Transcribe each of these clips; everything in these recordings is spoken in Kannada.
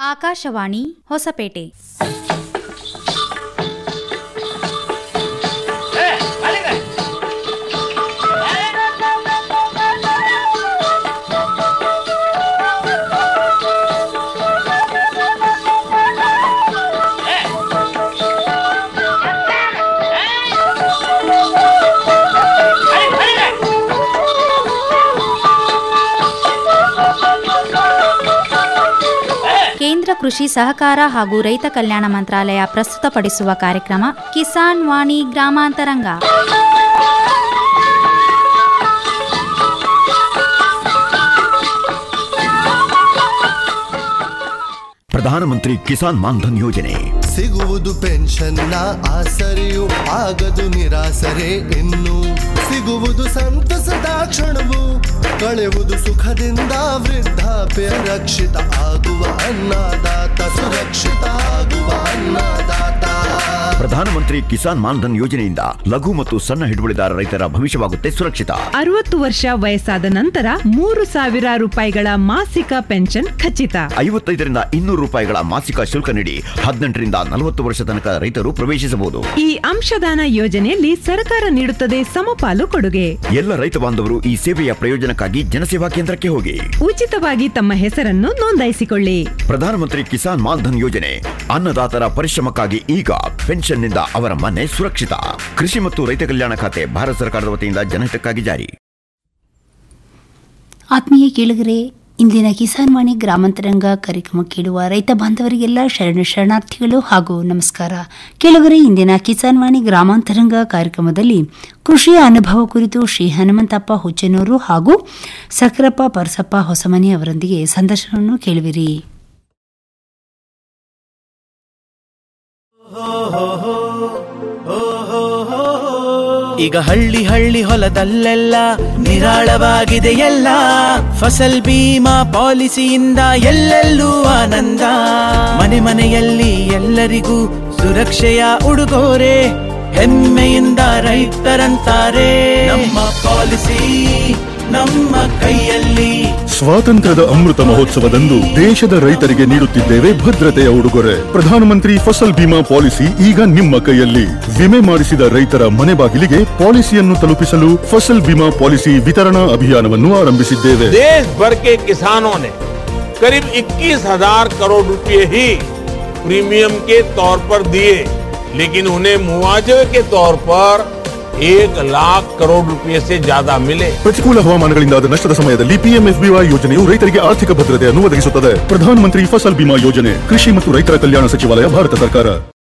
ಆಕಾಶವಾಣಿ ಹೊಸಪೇಟೆ ಕೇಂದ್ರ ಕೃಷಿ ಸಹಕಾರ ಹಾಗೂ ರೈತ ಕಲ್ಯಾಣ ಮಂತ್ರಾಲಯ ಪ್ರಸ್ತುತಪಡಿಸುವ ಕಾರ್ಯಕ್ರಮ ಕಿಸಾನ್ ವಾಣಿ ಗ್ರಾಮಾಂತರಂಗ ಪ್ರಧಾನಮಂತ್ರಿ ಕಿಸಾನ್ ಮಾನ್ಧನ್ ಯೋಜನೆ ಸಿಗುವುದು ಪೆನ್ಷನ್ನ ಆಸರೆಯು ಆಗದು ನಿರಾಸರೆ ಇನ್ನು ಸಿಗುವುದು ಸಂತಸದ ಕ್ಷಣವು ಕಳೆಯುವುದು ಸುಖದಿಂದ ವೃದ್ಧಾಪ್ಯ ರಕ್ಷಿತ ಆಗುವ ಅನ್ನದಾತ ಸುರಕ್ಷಿತ ಆಗುವ ಅನ್ನದಾತ ಪ್ರಧಾನಮಂತ್ರಿ ಕಿಸಾನ್ ಮಾನ್ಧನ್ ಯೋಜನೆಯಿಂದ ಲಘು ಮತ್ತು ಸಣ್ಣ ಹಿಡುವಳಿದಾರ ರೈತರ ಭವಿಷ್ಯವಾಗುತ್ತೆ ಸುರಕ್ಷಿತ ಅರವತ್ತು ವರ್ಷ ವಯಸ್ಸಾದ ನಂತರ ಮೂರು ಸಾವಿರ ರೂಪಾಯಿಗಳ ಮಾಸಿಕ ಪೆನ್ಷನ್ ಖಚಿತ ಐವತ್ತೈದರಿಂದ ಇನ್ನೂರು ರೂಪಾಯಿಗಳ ಮಾಸಿಕ ಶುಲ್ಕ ನೀಡಿ ಹದಿನೆಂಟರಿಂದ ನಲವತ್ತು ವರ್ಷ ತನಕ ರೈತರು ಪ್ರವೇಶಿಸಬಹುದು ಈ ಅಂಶದಾನ ಯೋಜನೆಯಲ್ಲಿ ಸರ್ಕಾರ ನೀಡುತ್ತದೆ ಸಮಪಾಲು ಕೊಡುಗೆ ಎಲ್ಲ ರೈತ ಬಾಂಧವರು ಈ ಸೇವೆಯ ಪ್ರಯೋಜನಕ್ಕಾಗಿ ಜನಸೇವಾ ಕೇಂದ್ರಕ್ಕೆ ಹೋಗಿ ಉಚಿತವಾಗಿ ತಮ್ಮ ಹೆಸರನ್ನು ನೋಂದಾಯಿಸಿಕೊಳ್ಳಿ ಪ್ರಧಾನಮಂತ್ರಿ ಕಿಸಾನ್ ಮಾನ್ಧನ್ ಯೋಜನೆ ಅನ್ನದಾತರ ಪರಿಶ್ರಮಕ್ಕಾಗಿ ಈಗ ಪೆನ್ಷನ್ನಿಂದ ಅವರ ಮನೆ ಸುರಕ್ಷಿತ ಕೃಷಿ ಮತ್ತು ರೈತ ಕಲ್ಯಾಣ ಖಾತೆ ಭಾರತ ಸರ್ಕಾರದ ವತಿಯಿಂದ ಜನಹಿತಕ್ಕಾಗಿ ಜಾರಿ ಆತ್ಮೀಯ ಕೇಳುಗರೆ ಇಂದಿನ ಕಿಸಾನ್ ವಾಣಿ ಗ್ರಾಮಾಂತರಂಗ ಕಾರ್ಯಕ್ರಮ ಕೇಳುವ ರೈತ ಬಾಂಧವರಿಗೆಲ್ಲ ಶರಣ ಶರಣಾರ್ಥಿಗಳು ಹಾಗೂ ನಮಸ್ಕಾರ ಕೇಳುಗರೆ ಇಂದಿನ ಕಿಸಾನ್ ವಾಣಿ ಗ್ರಾಮಾಂತರಂಗ ಕಾರ್ಯಕ್ರಮದಲ್ಲಿ ಕೃಷಿಯ ಅನುಭವ ಕುರಿತು ಶ್ರೀ ಹನುಮಂತಪ್ಪ ಹುಚ್ಚನೂರು ಹಾಗೂ ಸಕ್ರಪ್ಪ ಪರಸಪ್ಪ ಹೊಸಮನಿ ಅವರೊಂದಿಗೆ ಸಂದರ್ಶನವನ್ನು ಕೇಳುವಿರಿ ಈಗ ಹಳ್ಳಿ ಹಳ್ಳಿ ಹೊಲದಲ್ಲೆಲ್ಲ ನಿರಾಳವಾಗಿದೆ ಎಲ್ಲ ಫಸಲ್ ಬೀಮಾ ಪಾಲಿಸಿಯಿಂದ ಎಲ್ಲೆಲ್ಲೂ ಆನಂದ ಮನೆ ಮನೆಯಲ್ಲಿ ಎಲ್ಲರಿಗೂ ಸುರಕ್ಷೆಯ ಉಡುಗೊರೆ ಹೆಮ್ಮೆಯಿಂದ ರೈತರಂತಾರೆ ನಮ್ಮ ಪಾಲಿಸಿ ನಮ್ಮ ಕೈಯಲ್ಲಿ ಸ್ವಾತಂತ್ರ್ಯದ ಅಮೃತ ಮಹೋತ್ಸವದಂದು ದೇಶದ ರೈತರಿಗೆ ನೀಡುತ್ತಿದ್ದೇವೆ ಭದ್ರತೆಯ ಉಡುಗೊರೆ ಪ್ರಧಾನಮಂತ್ರಿ ಫಸಲ್ ಬಿಮಾ ಪಾಲಿಸಿ ಈಗ ನಿಮ್ಮ ಕೈಯಲ್ಲಿ ವಿಮೆ ಮಾಡಿಸಿದ ರೈತರ ಮನೆ ಬಾಗಿಲಿಗೆ ಪಾಲಿಸಿಯನ್ನು ತಲುಪಿಸಲು ಫಸಲ್ ಬಿಮಾ ಪಾಲಿಸಿ ವಿತರಣಾ ಅಭಿಯಾನವನ್ನು ಆರಂಭಿಸಿದ್ದೇವೆ देश भर के किसानों ने करीब 21,000 करोड़ रुपए ही प्रीमियम के तौर पर दिए लेकिन उन्हें मुआवजे के तौर पर एक लाख करोड़ रुपए से ज्यादा मिले ಪ್ರತಿಕೂಲ ಹವಾಮಾನಗಳಿಂದಾದ ನಷ್ಟದ ಸಮಯದಲ್ಲಿ ಪಿಎಂಎಫ್ಬಿವೈ ಯೋಜನೆಯು ರೈತರಿಗೆ ಆರ್ಥಿಕ ಭದ್ರತೆಯನ್ನು ಒದಗಿಸುತ್ತದೆ ಪ್ರಧಾನಮಂತ್ರಿ ಫಸಲ್ ಬಿಮಾ ಯೋಜನೆ ಕೃಷಿ ಮತ್ತು ರೈತರ ಕಲ್ಯಾಣ ಸಚಿವಾಲಯ ಭಾರತ ಸರ್ಕಾರ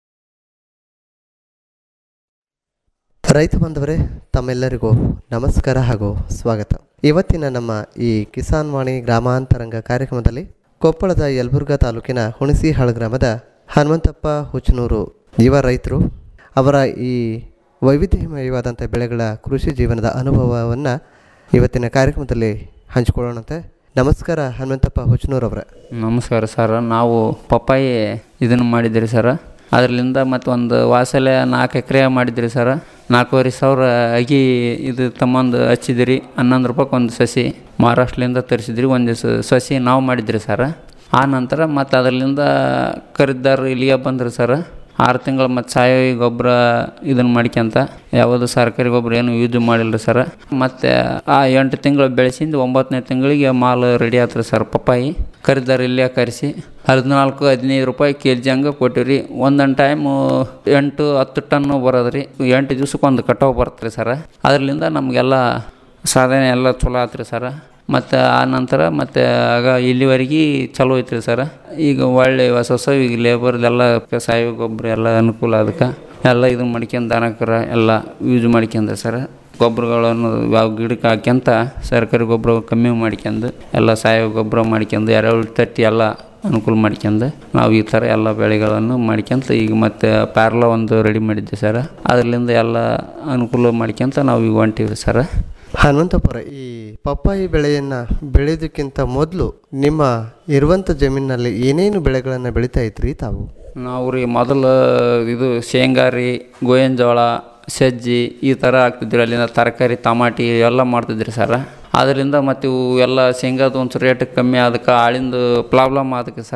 ರೈತ ಬಾಂಧವರೇ ತಮ್ಮೆಲ್ಲರಿಗೂ ನಮಸ್ಕಾರ ಹಾಗೂ ಸ್ವಾಗತ ಇವತ್ತಿನ ನಮ್ಮ ಈ ಕಿಸಾನ್ ವಾಣಿ ಗ್ರಾಮಾಂತರಂಗ ಕಾರ್ಯಕ್ರಮದಲ್ಲಿ ಕೊಪ್ಪಳದ ಯಲಬುರ್ಗಾ ತಾಲೂಕಿನ ಹುಣಸಿಹಾಳ ಗ್ರಾಮದ ಹನುಮಂತಪ್ಪ ಹುಚ್ಚನೂರು ಯುವ ರೈತರು ಅವರ ಈ ವೈವಿಧ್ಯಮಯವಾದಂಥ ಬೆಳೆಗಳ ಕೃಷಿ ಜೀವನದ ಅನುಭವವನ್ನು ಇವತ್ತಿನ ಕಾರ್ಯಕ್ರಮದಲ್ಲಿ ಹಂಚಿಕೊಳ್ಳೋಣಂತೆ ನಮಸ್ಕಾರ ಹನುಮಂತಪ್ಪ ಹುಚ್ಚನೂರವರೇ ನಮಸ್ಕಾರ ಸರ್ ನಾವು ಪಪ್ಪಾಯಿ ಇದನ್ನು ಮಾಡಿದ್ದೀರಿ ಸರ್ ಅದರಿಂದ ಮತ್ತು ಒಂದು ವಾಸಲೆ ನಾಲ್ಕು ಎಕರೆ ಮಾಡಿದ್ರಿ ಸರ್ ನಾಲ್ಕೂವರೆ ಸಾವಿರ ಅಗಿ ಇದು ತಮ್ಮಂದು ಹಚ್ಚಿದಿರಿ ಹನ್ನೊಂದು ರೂಪಾಯ್ಗೆ ಒಂದು ಸಸಿ ಮಹಾರಾಷ್ಟ್ರದಿಂದ ತರಿಸಿದ್ರಿ ಒಂದು ಸ- ಸಸಿ ನಾವು ಮಾಡಿದ್ರಿ ಸರ್ ಆ ನಂತರ ಮತ್ತು ಅದರಿಂದ ಖರೀದಾರರು ಇಲ್ಲಿಗೆ ಬಂದ್ರಿ ಸರ್ ಆರು ತಿಂಗಳು ಮತ್ತು ಸಾವಯವ ಗೊಬ್ಬರ ಇದನ್ನು ಮಾಡ್ಕೊಂತ ಯಾವುದು ಸರ್ಕಾರಿ ಗೊಬ್ಬರ ಏನು ಯೂಸ್ ಮಾಡಿಲ್ಲ ಸರ್ ಮತ್ತು ಆ ಎಂಟು ತಿಂಗಳು ಬೆಳೆಸಿಂದ ಒಂಬತ್ತನೇ ತಿಂಗಳಿಗೆ ಮಾಲ್ ರೆಡಿ ಆತ್ರಿ ಸರ್ ಪಪ್ಪಾಯಿ ಕರಿದಾರ ಇಲ್ಲೇ ಕರೆಸಿ ಹದಿನಾಲ್ಕು ಹದಿನೈದು ರೂಪಾಯಿ ಕೆ ಜಿ ಹಂಗೆ ಕೊಟ್ಟಿವ್ರಿ ಒಂದೊಂದು ಟೈಮು ಎಂಟು ಹತ್ತು ಟನ್ನು ಬರೋದ್ರಿ ಎಂಟು ದಿವ್ಸಕ್ಕೆ ಒಂದು ಕಟಾವು ಬರ್ತರಿ ಸರ್ ಅದರಿಂದ ನಮಗೆಲ್ಲ ಸಾಧನೆ ಎಲ್ಲ ಚಲೋ ಆತ್ರಿ ಸರ ಮತ್ತು ಆ ನಂತರ ಮತ್ತು ಆಗ ಇಲ್ಲಿವರೆಗೆ ಚಲೋ ಐತ್ರಿ ಸರ್ ಈಗ ಒಳ್ಳೆ ಹೊಸ ಹೊಸ ಈಗ ಲೇಬರ್ದೆಲ್ಲ ಸಾವಯವ ಗೊಬ್ಬರ ಎಲ್ಲ ಅನುಕೂಲ ಅದಕ್ಕೆ ಎಲ್ಲ ಇದು ಮಾಡ್ಕೊಂಡು ದನಕರ ಎಲ್ಲ ಯೂಸ್ ಮಾಡ್ಕೊಂಡ್ರೆ ಸರ್ ಗೊಬ್ಬರಗಳನ್ನು ಯಾವ ಗಿಡಕ್ಕೆ ಹಾಕ್ಯಂತ ಸರ್ಕಾರಿ ಗೊಬ್ಬರ ಕಮ್ಮಿ ಮಾಡ್ಕೊಂಡು ಎಲ್ಲ ಸಾವಯವ ಗೊಬ್ಬರ ಮಾಡ್ಕೊಂಡು ಎರೆಹುಳು ತಟ್ಟಿ ಎಲ್ಲ ಅನುಕೂಲ ಮಾಡ್ಕೊಂಡು ನಾವು ಈ ಥರ ಎಲ್ಲ ಬೆಳೆಗಳನ್ನು ಮಾಡ್ಕೊಂತ ಈಗ ಮತ್ತೆ ಪ್ಯಾರ್ಲ ಒಂದು ರೆಡಿ ಮಾಡಿದ್ದೆ ಸರ್ ಅದರಿಂದ ಎಲ್ಲ ಅನುಕೂಲ ಮಾಡ್ಕೊಂತ ನಾವು ಈಗ ಹೊಂಟೀವಿ ಸರ್ ಹನುಮಂತಪುರ ಈ ಪಪ್ಪಾಯಿ ಬೆಳೆಯನ್ನು ಬೆಳೆಯೋದಕ್ಕಿಂತ ಮೊದಲು ನಿಮ್ಮ ಇರುವಂಥ ಜಮೀನಿನಲ್ಲಿ ಏನೇನು ಬೆಳೆಗಳನ್ನು ಬೆಳೀತಾ ಇದ್ರಿ ತಾವು ನಾವು ರೀ ಮೊದಲು ಇದು ಶೇಂಗಾ ರೀ ಗೋವಿನ ಜೋಳ ಸಜ್ಜಿ ಈ ಥರ ಹಾಕ್ತಿದ್ರಿ ಅಲ್ಲಿಂದ ತರಕಾರಿ ಟಮಾಟಿ ಎಲ್ಲ ಮಾಡ್ತಿದ್ರಿ ಸರ ಅದರಿಂದ ಮತ್ತು ಇವು ಎಲ್ಲ ಶೇಂಗಾದ ಒಂದು ರೇಟ್ ಕಮ್ಮಿ ಅದಕ್ಕೆ ಆಳಿಂದು ಪ್ರಾಬ್ಲಮ್ ಅದಕ್ಕೆ ಸರ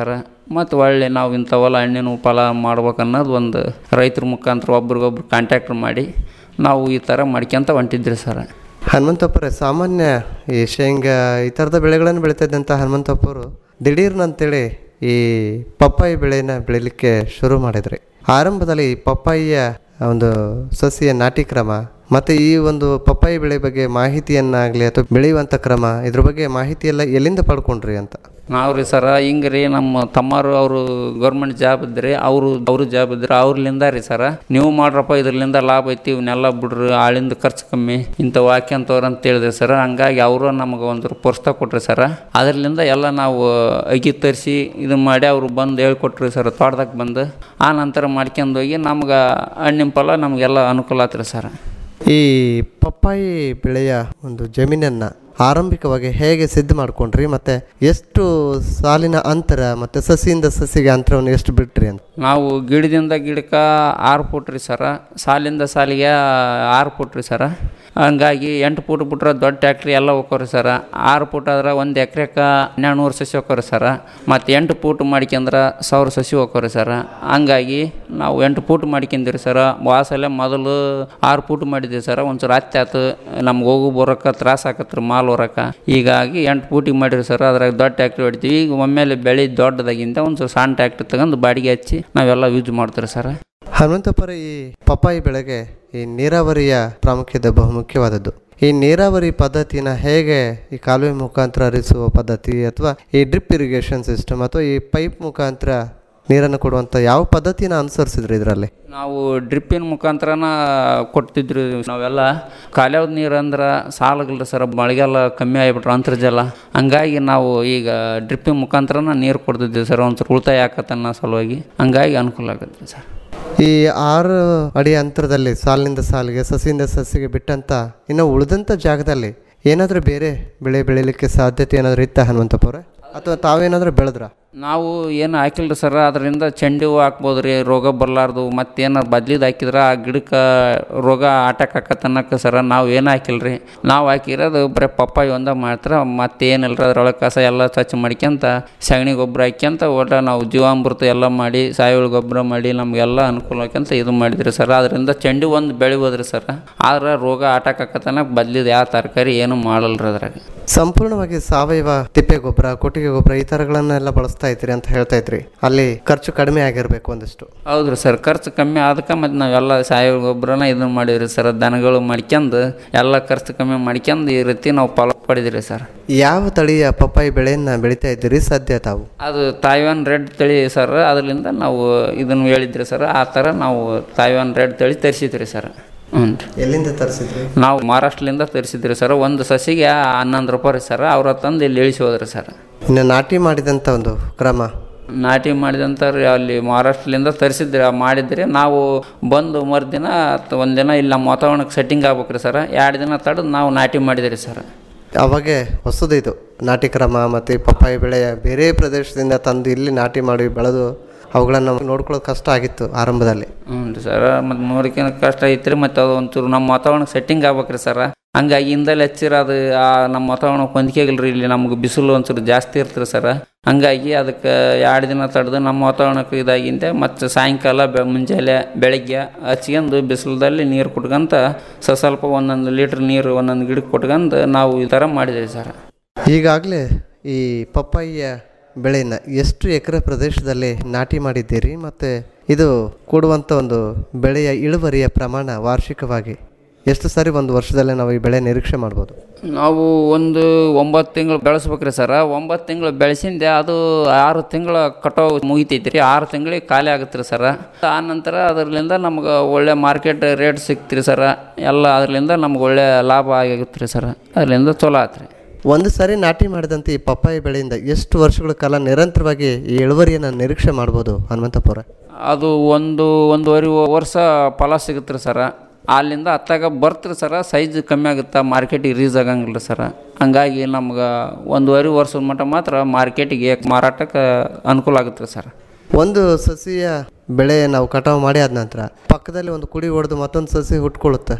ಮತ್ತು ಒಳ್ಳೆ ನಾವು ಇಂಥವೆಲ್ಲ ಹಣ್ಣಿನ ಫಲ ಮಾಡ್ಬೇಕನ್ನೋದು ಒಂದು ರೈತರ ಮುಖಾಂತರ ಒಬ್ರಿಗೊಬ್ರು ಕಾಂಟ್ಯಾಕ್ಟ್ ಮಾಡಿ ನಾವು ಈ ಥರ ಮಾಡ್ಕೊಂತ ಹೊಂಟಿದ್ರಿ ಸರ್ ಹನುಮಂತಪ್ಪರೇ ಸಾಮಾನ್ಯ ಈ ಶೇಂಗಾ ಈ ಥರದ ಬೆಳೆಗಳನ್ನು ಬೆಳೀತಾ ಇದ್ದಂಥ ಹನುಮಂತಪ್ಪರು ದಿಢೀರ್ನಂತೇಳಿ ಈ ಪಪ್ಪಾಯಿ ಬೆಳೆನ ಬೆಳಿಲಿಕ್ಕೆ ಶುರು ಮಾಡಿದ್ರಿ ಆರಂಭದಲ್ಲಿ ಈ ಪಪ್ಪಾಯಿಯ ಒಂದು ಸಸಿಯ ನಾಟಿ ಕ್ರಮ ಮತ್ತು ಈ ಒಂದು ಪಪ್ಪಾಯಿ ಬೆಳೆ ಬಗ್ಗೆ ಮಾಹಿತಿಯನ್ನಾಗಲಿ ಅಥವಾ ಬೆಳೆಯುವಂಥ ಕ್ರಮ ಇದ್ರ ಬಗ್ಗೆ ಮಾಹಿತಿ ಎಲ್ಲ ಎಲ್ಲಿಂದ ಪಡ್ಕೊಂಡ್ರಿ ಅಂತ ನಾವು ರೀ ಸರ ಹಿಂಗೆ ರೀ ನಮ್ಮ ತಮ್ಮರು ಅವರು ಗೌರ್ಮೆಂಟ್ ಜಾಬ್ ಇದ್ರಿ ಅವರು ಅವರು ಜಾಬ್ ಇದ್ರಿ ಅವ್ರಲಿಂದ ರೀ ಸರ ನೀವು ಮಾಡ್ರಪ್ಪ ಇದ್ರಲಿಂದ ಲಾಭ ಐತಿ ಇವನ್ನೆಲ್ಲ ಬಿಡ್ರಿ ಆಳಿಂದ ಖರ್ಚು ಕಮ್ಮಿ ಇಂಥವು ಹಾಕ್ಯಂತವ್ರು ಅಂತ ಹೇಳಿದ್ರಿ ಸರ್ ಹಂಗಾಗಿ ಅವರು ನಮಗೆ ಒಂದು ಪ್ರೋತ್ಸಾಹ ಕೊಟ್ರಿ ಸರ ಅದರಿಂದ ಎಲ್ಲ ನಾವು ಅಗಿ ತರಿಸಿ ಇದನ್ನ ಮಾಡಿ ಅವರು ಬಂದು ಹೇಳ್ಕೊಟ್ರಿ ಸರ್ ತೋಟದಾಗ ಬಂದು ಆ ನಂತರ ಮಾಡ್ಕೊಂಡು ಹೋಗಿ ನಮ್ಗೆ ಹಣ್ಣಿನ ಫಲ ನಮಗೆಲ್ಲ ಅನುಕೂಲ ಆತ್ರಿ ಸರ್ ಈ ಪಪ್ಪಾಯಿ ಬೆಳೆಯ ಒಂದು ಜಮೀನನ್ನು ಆರಂಭಿಕವಾಗಿ ಹೇಗೆ ಸಿದ್ಧ ಮಾಡ್ಕೊಂಡ್ರಿ ಮತ್ತು ಎಷ್ಟು ಸಾಲಿನ ಅಂತರ ಮತ್ತು ಸಸಿಯಿಂದ ಸಸಿಗೆ ಅಂತರವನ್ನು ಎಷ್ಟು ಬಿಟ್ರಿ ಅಂತ ನಾವು ಗಿಡದಿಂದ ಗಿಡಕ್ಕೆ ಆರು ಫುಟ್ ರೀ ಸರ ಸಾಲಿಂದ ಸಾಲಿಗೆ ಆರು ಫುಟ್ ರೀ ಸರ ಹಂಗಾಗಿ ಎಂಟು ಫುಟ್ ಬಿಟ್ರೆ ದೊಡ್ಡ ಟ್ಯಾಕ್ಟ್ರಿ ಎಲ್ಲ ಹೋಗೋರಿ ಸರ ಆರು ಫುಟ್ ಆದ್ರೆ ಒಂದು ಎಕ್ರೆಕ್ಕೆ ಹನ್ನೆರಡು ನೂರು ಸಸಿ ಹೋಗೋರಿ ಸರ ಮತ್ತು ಎಂಟು ಫೂಟ್ ಮಾಡ್ಕೊಂಡ್ರೆ ಸಾವಿರ ಸಸಿ ಹೋಗೋರಿ ಸರ ಹಂಗಾಗಿ ನಾವು ಎಂಟು ಫೂಟ್ ಮಾಡ್ಕೊಂಡಿರಿ ಸರ ವಾಸಲೆ ಮೊದಲು ಆರು ಫೂಟ್ ಮಾಡಿದ್ವಿ ಸರ ಒಂಚೂರು ಹತ್ತಿ ಆತು ನಮ್ಗೆ ಹೋಗು ಬರೋಕೆ ತ್ರಾಸ ಆಕತ್ರಿ ಮಾಲ್ ಹೊರಕ್ಕೆ ಹೀಗಾಗಿ ಎಂಟು ಫೂಟಿಗೆ ಮಾಡಿರಿ ಸರ್ ಅದ್ರಾಗ ದೊಡ್ಡ ಟ್ಯಾಕ್ಟ್ರಿ ಹೊಡಿತೀವಿ ಈಗ ಒಮ್ಮೆಲೆ ಬೆಳೆ ದೊಡ್ಡದಾಗಿಂದ ಒಂಚೂರು ಸಣ್ಣ ಟ್ಯಾಕ್ಟ್ರಿ ತಗೊಂಡು ಬಾಡಿಗೆ ಹಚ್ಚಿ ನಾವೆಲ್ಲ ಯೂಸ್ ಮಾಡ್ತೀರಿ ಸರ್ ಹನುಮಂತಪ್ಪರ ಈ ಪಪ್ಪಾಯಿ ಬೆಳೆಗೆ ಈ ನೀರಾವರಿಯ ಪ್ರಾಮುಖ್ಯತೆ ಬಹುಮುಖ್ಯವಾದದ್ದು ಈ ನೀರಾವರಿ ಪದ್ಧತಿನ ಹೇಗೆ ಈ ಕಾಲುವೆ ಮುಖಾಂತರ ಹರಿಸುವ ಪದ್ಧತಿ ಅಥವಾ ಈ ಡ್ರಿಪ್ ಇರಿಗೇಷನ್ ಸಿಸ್ಟಮ್ ಅಥವಾ ಈ ಪೈಪ್ ಮುಖಾಂತರ ನೀರನ್ನು ಕೊಡುವಂಥ ಯಾವ ಪದ್ಧತಿನ ಅನುಸರಿಸಿದ್ರಿ ಇದರಲ್ಲಿ ನಾವು ಡ್ರಿಪ್ಪಿನ ಮುಖಾಂತರನ ಕೊಡ್ತಿದ್ರಿ ನಾವೆಲ್ಲ ಕಾಲ್ಯಾವ್ದ ನೀರು ಅಂದ್ರೆ ಸಾಲಗಲ್ರಿ ಸರ್ ಮಳೆಗಾಲ ಕಮ್ಮಿ ಆಗಿಬಿಟ್ರು ಅಂತರ್ಜಲ ಹಂಗಾಗಿ ನಾವು ಈಗ ಡ್ರಿಪ್ಪಿನ ಮುಖಾಂತರನ ನೀರು ಕೊಡ್ತಿದ್ವಿ ಸರ್ ಒಂಚೂರು ಉಳಿತಾಯ ಆಕತ್ತನ್ನ ಸಲುವಾಗಿ ಹಂಗಾಗಿ ಅನುಕೂಲ ಆಗುತ್ತೆ ಸರ್ ಈ ಆರು ಅಡಿ ಅಂತರದಲ್ಲಿ ಸಾಲಿನಿಂದ ಸಾಲಿಗೆ ಸಸಿಯಿಂದ ಸಸಿಗೆ ಬಿಟ್ಟಂತ ಇನ್ನು ಉಳಿದಂಥ ಜಾಗದಲ್ಲಿ ಏನಾದರೂ ಬೇರೆ ಬೆಳೆ ಬೆಳೀಲಿಕ್ಕೆ ಸಾಧ್ಯತೆ ಏನಾದರೂ ಇತ್ತ ಹನುಮಂತಪ್ಪ ಅವರೇ ಅಥವಾ ತಾವೇನಾದರೂ ಬೆಳೆದ್ರ ನಾವು ಏನು ಹಾಕಿಲ್ರಿ ಸರ್ ಅದರಿಂದ ಚೆಂಡು ಹೂವು ಹಾಕ್ಬೋದು ರೀ ರೋಗ ಬರಲಾರ್ದು ಮತ್ತೇನಾರು ಬದ್ಲಿದು ಹಾಕಿದ್ರೆ ಆ ಗಿಡಕ್ಕೆ ರೋಗ ಅಟ್ಯಾಕ್ ಆಕತ್ತನ್ನಕ್ಕೆ ಸರ ನಾವು ಏನು ಹಾಕಿಲ್ರಿ ನಾವು ಹಾಕಿರೋದು ಬರೀ ಪಪ್ಪಾಯಿ ಒಂದ ಮಾತ್ರ ಮತ್ತೇನಿಲ್ಲ ಅದ್ರೊಳಗೆ ಕಸ ಎಲ್ಲ ಸ್ವಚ್ಛ ಮಾಡ್ಕ್ಯಂತ ಸಗಣಿ ಗೊಬ್ಬರ ಹಾಕ್ಯಂತ ಒಟ್ಟು ನಾವು ಜೀವಾಮೃತ ಎಲ್ಲ ಮಾಡಿ ಸಾವಯವ ಗೊಬ್ಬರ ಮಾಡಿ ನಮಗೆಲ್ಲ ಅನುಕೂಲ ಆಕ್ಯಂತ ಇದು ಮಾಡಿದ್ರಿ ಸರ್ ಅದರಿಂದ ಚೆಂಡು ಒಂದು ಬೆಳಿಬೋದ್ರಿ ಸರ್ ಆದ್ರೆ ರೋಗ ಅಟ್ಯಾಕ್ ಆಕತ್ತನ್ನಕ್ಕೆ ಬದ್ಲಿದು ಯಾವ ತರಕಾರಿ ಏನು ಮಾಡಲ್ರಿ ಅದ್ರಾಗ ಸಂಪೂರ್ಣವಾಗಿ ಸಾವಯವ ತಿಪ್ಪೆ ಗೊಬ್ಬರ ಕೊಟ್ಟಿಗೆ ಗೊಬ್ಬರ ಈ ಥರಗಳನ್ನೆಲ್ಲ ಬಳಸ್ತಾ ಇದ್ರಿ ಅಂತ ಹೇಳ್ತಾ ಇದ್ರಿ ಅಲ್ಲಿ ಖರ್ಚು ಕಡಿಮೆ ಆಗಿರಬೇಕು ಒಂದಿಷ್ಟು ಹೌದ್ರಿ ಸರ್ ಖರ್ಚು ಕಮ್ಮಿ ಅದಕ್ಕೆ ಮತ್ತು ನಾವೆಲ್ಲ ಸಾವಯವ ಗೊಬ್ಬರನ ಇದನ್ನ ಮಾಡಿದ್ರಿ ಸರ್ ದನಗಳು ಮಾಡ್ಕ್ಯಂದು ಎಲ್ಲ ಖರ್ಚು ಕಮ್ಮಿ ಮಾಡ್ಕ್ಯಂದು ಈ ರೀತಿ ನಾವು ಫಲ ಪಡೆದಿರಿ ಸರ್ ಯಾವ ತಳಿಯ ಪಪ್ಪಾಯಿ ಬೆಳೆಯನ್ನ ಬೆಳೀತಾ ಇದ್ದೀರಿ ಸದ್ಯ ತಾವು ಅದು ತಾಯ್ವಾನ್ ರೆಡ್ ತಳಿ ಸರ್ ಅದರಿಂದ ನಾವು ಇದನ್ನು ಹೇಳಿದ್ರಿ ಸರ್ ಆ ಥರ ನಾವು ತಾಯ್ವಾನ್ ರೆಡ್ ತಳಿ ತರಿಸಿದ್ರಿ ಸರ್ ಹ್ಞೂ ರೀ ಎಲ್ಲಿಂದ ತರಿಸಿದ್ರಿ ನಾವು ಮಹಾರಾಷ್ಟ್ರದಿಂದ ತರಿಸಿದ್ರಿ ಸರ್ ಒಂದು ಸಸಿಗೆ ಹನ್ನೊಂದು ರೂಪಾಯಿ ರೀ ಸರ್ ಅವ್ರ ತಂದು ಇಲ್ಲಿ ಇಳಿಸಿ ಹೋದ್ರಿ ಸರ್ ಇನ್ನು ನಾಟಿ ಮಾಡಿದಂಥ ಒಂದು ಕ್ರಮ ನಾಟಿ ಮಾಡಿದಂಥ ರೀ ಅಲ್ಲಿ ಮಹಾರಾಷ್ಟ್ರದಿಂದ ತರಿಸಿದ್ರಿ ಮಾಡಿದ್ರಿ ನಾವು ಬಂದು ಮರುದಿನ ಅಥವಾ ಒಂದಿನ ಇಲ್ಲಿ ನಮ್ಮ ವಾತಾವರಣಕ್ಕೆ ಸೆಟ್ಟಿಂಗ್ ಆಗ್ಬೇಕ್ರಿ ಸರ್ ಎರಡು ದಿನ ತಡೆದು ನಾವು ನಾಟಿ ಮಾಡಿದ್ರಿ ಸರ್ ಅವಾಗೆ ಹೊಸದು ಇದು ನಾಟಿ ಕ್ರಮ ಮತ್ತು ಈ ಪಪ್ಪಾಯಿ ಬೆಳೆಯ ಬೇರೆ ಪ್ರದೇಶದಿಂದ ತಂದು ಇಲ್ಲಿ ನಾಟಿ ಮಾಡಿ ಬೆಳೆದು ಅವುಗಳನ್ನು ನೋಡ್ಕೊಳ್ಳೋದು ಕಷ್ಟ ಆಗಿತ್ತು ಆರಂಭದಲ್ಲಿ ಹ್ಞೂ ರೀ ಸರ್ ಮತ್ತು ನೋಡ್ಕೊಳಕ್ ಕಷ್ಟ ಐತ್ರಿ ಮತ್ತು ಅದು ಒಂಚೂರು ನಮ್ಮ ವಾತಾವರಣಕ್ಕೆ ಸೆಟ್ಟಿಂಗ್ ಆಗ್ಬೇಕ್ರಿ ಸರ್ ಹಂಗಾಗಿ ಹಿಂದಲ್ಲಿ ಹಚ್ಚಿರ ಅದು ಆ ನಮ್ಮ ವಾತಾವರಣಕ್ಕೆ ಹೊಂದ್ಕೆಗಿಲ್ರಿ ಇಲ್ಲಿ ನಮ್ಗೆ ಬಿಸಿಲು ಒಂಚೂರು ಜಾಸ್ತಿ ಇರ್ತದೆ ಸರ್ ಹಂಗಾಗಿ ಅದಕ್ಕೆ ಎರಡು ದಿನ ತಡೆದು ನಮ್ಮ ವಾತಾವರಣಕ್ಕೆ ಇದಾಗಿಂದೆ ಮತ್ತು ಸಾಯಂಕಾಲ ಬೆ ಮುಂಜಾನೆ ಬೆಳಗ್ಗೆ ಹಚ್ಕೊಂಡು ಬಿಸಿಲದಲ್ಲಿ ನೀರು ಕುಟ್ಕೊಂತ ಸ ಸ್ವಲ್ಪ ಒಂದೊಂದು ಲೀಟ್ರ್ ನೀರು ಒಂದೊಂದು ಗಿಡಕ್ಕೆ ಕೊಟ್ಕೊಂಡು ನಾವು ಈ ಥರ ಮಾಡಿದ್ವಿ ಸರ್ ಈಗಾಗಲೇ ಈ ಪಪ್ಪಾಯಿಯ ಬೆಳೆಯನ್ನು ಎಷ್ಟು ಎಕರೆ ಪ್ರದೇಶದಲ್ಲಿ ನಾಟಿ ಮಾಡಿದ್ದೀರಿ ಮತ್ತು ಇದು ಕೊಡುವಂಥ ಒಂದು ಬೆಳೆಯ ಇಳುವರಿಯ ಪ್ರಮಾಣ ವಾರ್ಷಿಕವಾಗಿ ಎಷ್ಟು ಸಾರಿ ಒಂದು ವರ್ಷದಲ್ಲೇ ನಾವು ಈ ಬೆಳೆ ನಿರೀಕ್ಷೆ ಮಾಡ್ಬೋದು ನಾವು ಒಂದು ಒಂಬತ್ತು ತಿಂಗಳು ಬೆಳೆಸ್ಬೇಕ್ರಿ ಸರ ಒಂಬತ್ತು ತಿಂಗಳು ಬೆಳೆಸಿಂದೆ ಅದು ಆರು ತಿಂಗಳ ಕಟಾವು ಮುಗಿತೈತಿ ರೀ ಆರು ತಿಂಗಳಿಗೆ ಖಾಲಿ ಆಗುತ್ತೆ ರೀ ಸರ ಆ ನಂತರ ಅದರಿಂದ ನಮ್ಗೆ ಒಳ್ಳೆ ಮಾರ್ಕೆಟ್ ರೇಟ್ ಸಿಕ್ತಿರಿ ಸರ ಎಲ್ಲ ಅದರಿಂದ ನಮ್ಗೆ ಒಳ್ಳೆ ಲಾಭ ಆಗಿರುತ್ತೆ ರೀ ಸರ ಅದರಿಂದ ಚಲೋ ಆಯ್ತು ರೀ ಒಂದು ಸಾರಿ ನಾಟಿ ಮಾಡಿದಂಥ ಈ ಪಪ್ಪಾಯಿ ಬೆಳೆಯಿಂದ ಎಷ್ಟು ವರ್ಷಗಳ ಕಾಲ ನಿರಂತರವಾಗಿ ಈ ಇಳುವರಿಯನ್ನು ನಿರೀಕ್ಷೆ ಮಾಡ್ಬೋದು ಹನುಮಂತಪುರ ಅದು ಒಂದು ಒಂದೂವರೆ ವರ್ಷ ಫಲ ಸಿಗುತ್ತೆ ರೀ ಸರ ಅಲ್ಲಿಂದ ಹತ್ತಾಗ ಬರ್ತ್ರಿ ಸರ ಸೈಜ್ ಕಮ್ಮಿ ಆಗುತ್ತೆ ಮಾರ್ಕೆಟಿಗೆ ರೀಸ್ ಆಗಂಗಿಲ್ಲ ಸರ ಹಂಗಾಗಿ ನಮ್ಗೆ ಒಂದೂವರೆ ವರ್ಷದ ಮಟ್ಟ ಮಾತ್ರ ಮಾರ್ಕೆಟಿಗೆ ಮಾರಾಟಕ್ಕೆ ಅನುಕೂಲ ಆಗುತ್ತೆ ರೀ ಸರ್ ಒಂದು ಸಸಿಯ ಬೆಳೆ ನಾವು ಕಟಾವು ಮಾಡಿ ಆದ ನಂತರ ಪಕ್ಕದಲ್ಲಿ ಒಂದು ಕುಡಿ ಹೊಡೆದು ಮತ್ತೊಂದು ಸಸಿ ಹುಟ್ಕೊಳ್ಳುತ್ತೆ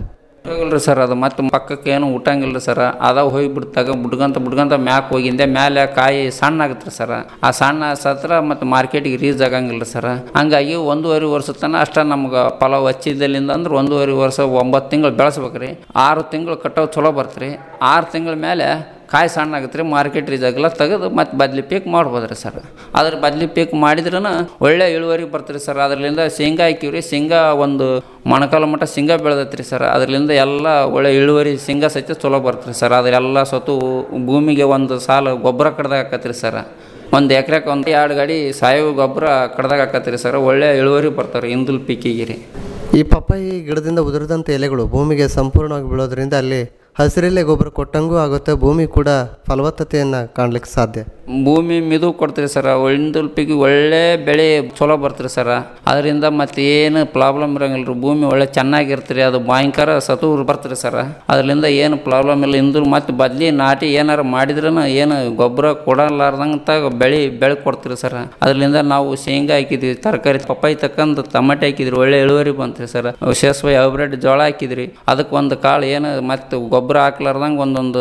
ಹೋಗಿಲ್ರಿ ಸರ್ ಅದು ಮತ್ತೆ ಪಕ್ಕಕ್ಕೆ ಏನು ಊಟಂಗಿಲ್ರಿ ಸರ್ ಅದ ಹೋಗಿ ಬಿಡ್ತಾಗ ಬುಡ್ಗಂತ ಬುಡ್ಗಂತ ಮ್ಯಾಕ್ ಹೋಗಿಂದೆ ಮ್ಯಾಲೆ ಕಾಯಿ ಸಣ್ಣ ಆಗತ್ರಿ ಸರ್ ಆ ಸಣ್ಣ ಸತ್ರ ಮತ್ತೆ ಮಾರ್ಕೆಟಿಗೆ ರೀಚ್ ಆಗಂಗಿಲ್ಲ ಸರ್ ಹಂಗಾಗಿ ಒಂದೂವರೆ ವರ್ಷ ತನಕ ಅಷ್ಟ ನಮ್ಗೆ ಫಲಾವ್ ಹಚ್ಚಿದ್ದಲ್ಲಿಂದ ಅಂದ್ರೆ ಒಂದೂವರೆ ವರ್ಷ ಒಂಬತ್ತು ತಿಂಗಳು ಬೆಳೆಸ್ಬೇಕ್ರಿ ಆರು ತಿಂಗಳು ಕಟಾವು ಚಲೋ ಬರ್ತ್ರಿ ಆರು ತಿಂಗಳ ಮೇಲೆ ಕಾಯಿ ಸಣ್ಣ ಆಗತ್ತೆ ರೀ ಮಾರ್ಕೆಟ್ ರೀಚ್ ಆಗಿಲ್ಲ ತೆಗೆದು ಮತ್ತೆ ಬದ್ಲಿ ಪೀಕ್ ಮಾಡ್ಬೋದು ರೀ ಸರ್ ಅದ್ರ ಬದ್ಲಿ ಪೀಕ್ ಮಾಡಿದ್ರೂ ಒಳ್ಳೆ ಇಳುವರಿ ಬರ್ತೀರಿ ಸರ್ ಅದರಿಂದ ಶೇಂಗಾ ಹಾಕಿವ್ರಿ ಶೇಂಗಾ ಒಂದು ಮೊಣಕಾಲ ಮಟ್ಟ ಶೇಂಗಾ ಬೆಳೆದೈತ್ರಿ ಸರ್ ಅದರಿಂದ ಎಲ್ಲ ಒಳ್ಳೆ ಇಳುವರಿ ಶೇಂಗಾ ಸಹಿತ ಚಲೋ ಬರ್ತೀರಿ ಸರ್ ಅದರೆಲ್ಲ ಸ್ವತ್ತು ಭೂಮಿಗೆ ಒಂದು ಸಾಲ ಗೊಬ್ಬರ ಕಡ್ದಾಗ ಹಾಕತ್ರಿ ಸರ್ ಒಂದು ಎಕರೆಗೆ ಒಂದು ಎರಡು ಗಾಡಿ ಸಾವಯವ ಗೊಬ್ಬರ ಕಡ್ದಾಗ ಹಾಕತ್ರಿ ಸರ್ ಒಳ್ಳೆ ಇಳುವರಿ ಬರ್ತಾರೆ ಹಿಂದುಲ್ ಪೀಕಿಗೆ ರೀ ಈ ಪಪ್ಪಾಯಿ ಗಿಡದಿಂದ ಉದುರಿದಂಥ ಎಲೆಗಳು ಭೂಮಿಗೆ ಸಂಪೂರ್ಣವಾಗಿ ಬೀಳೋದ್ರಿಂದ ಅಲ್ಲಿ ಹಸಿರೆಲೆ ಗೊಬ್ಬರ ಕೊಟ್ಟಂಗೂ ಆಗುತ್ತೆ ಭೂಮಿ ಕೂಡ ಫಲವತ್ತತೆಯನ್ನು ಕಾಣ್ಲಿಕ್ಕೆ ಸಾಧ್ಯ ಭೂಮಿ ಮಿದು ಕೊಡ್ತೀರಿ ಸರ್ ಹಿಂದುಲ್ಪಿಗೆ ಒಳ್ಳೆ ಬೆಳೆ ಚಲೋ ಬರ್ತೀರಿ ಸರ ಅದರಿಂದ ಮತ್ತೆ ಏನು ಪ್ರಾಬ್ಲಮ್ ಇರಂಗಿಲ್ಲ ರೀ ಭೂಮಿ ಒಳ್ಳೆ ಚೆನ್ನಾಗಿರ್ತೀರಿ ಅದು ಭಯಂಕರ ಸತು ಬರ್ತೀರಿ ಸರ ಅದರಿಂದ ಏನು ಪ್ರಾಬ್ಲಮ್ ಇಲ್ಲ ಹಿಂದು ಮತ್ತೆ ಬದ್ಲಿ ನಾಟಿ ಏನಾರು ಮಾಡಿದ್ರೂ ಏನು ಗೊಬ್ಬರ ಕೊಡಲಾರ್ದಂತ ಬೆಳೆ ಬೆಳೆ ಕೊಡ್ತೀರಿ ಸರ್ ಅದರಿಂದ ನಾವು ಶೇಂಗಾ ಹಾಕಿದ್ವಿ ತರಕಾರಿ ಪಪ್ಪಾಯಿ ತಕ್ಕಂದು ಟಮಾಟೆ ಹಾಕಿದ್ರಿ ಒಳ್ಳೆ ಇಳುವರಿ ಬಂತ್ರಿ ಸರ್ ವಿಶೇಷವಾಗಿ ಹೈಬ್ರಿಡ್ ಜೋಳ ಹಾಕಿದ್ರಿ ಅದಕ್ಕೆ ಒಂದು ಕಾಳು ಏನು ಮತ್ತೆ ಗೊಬ್ಬರ ಹಾಕ್ಲಾರ್ದಂಗೆ ಒಂದೊಂದು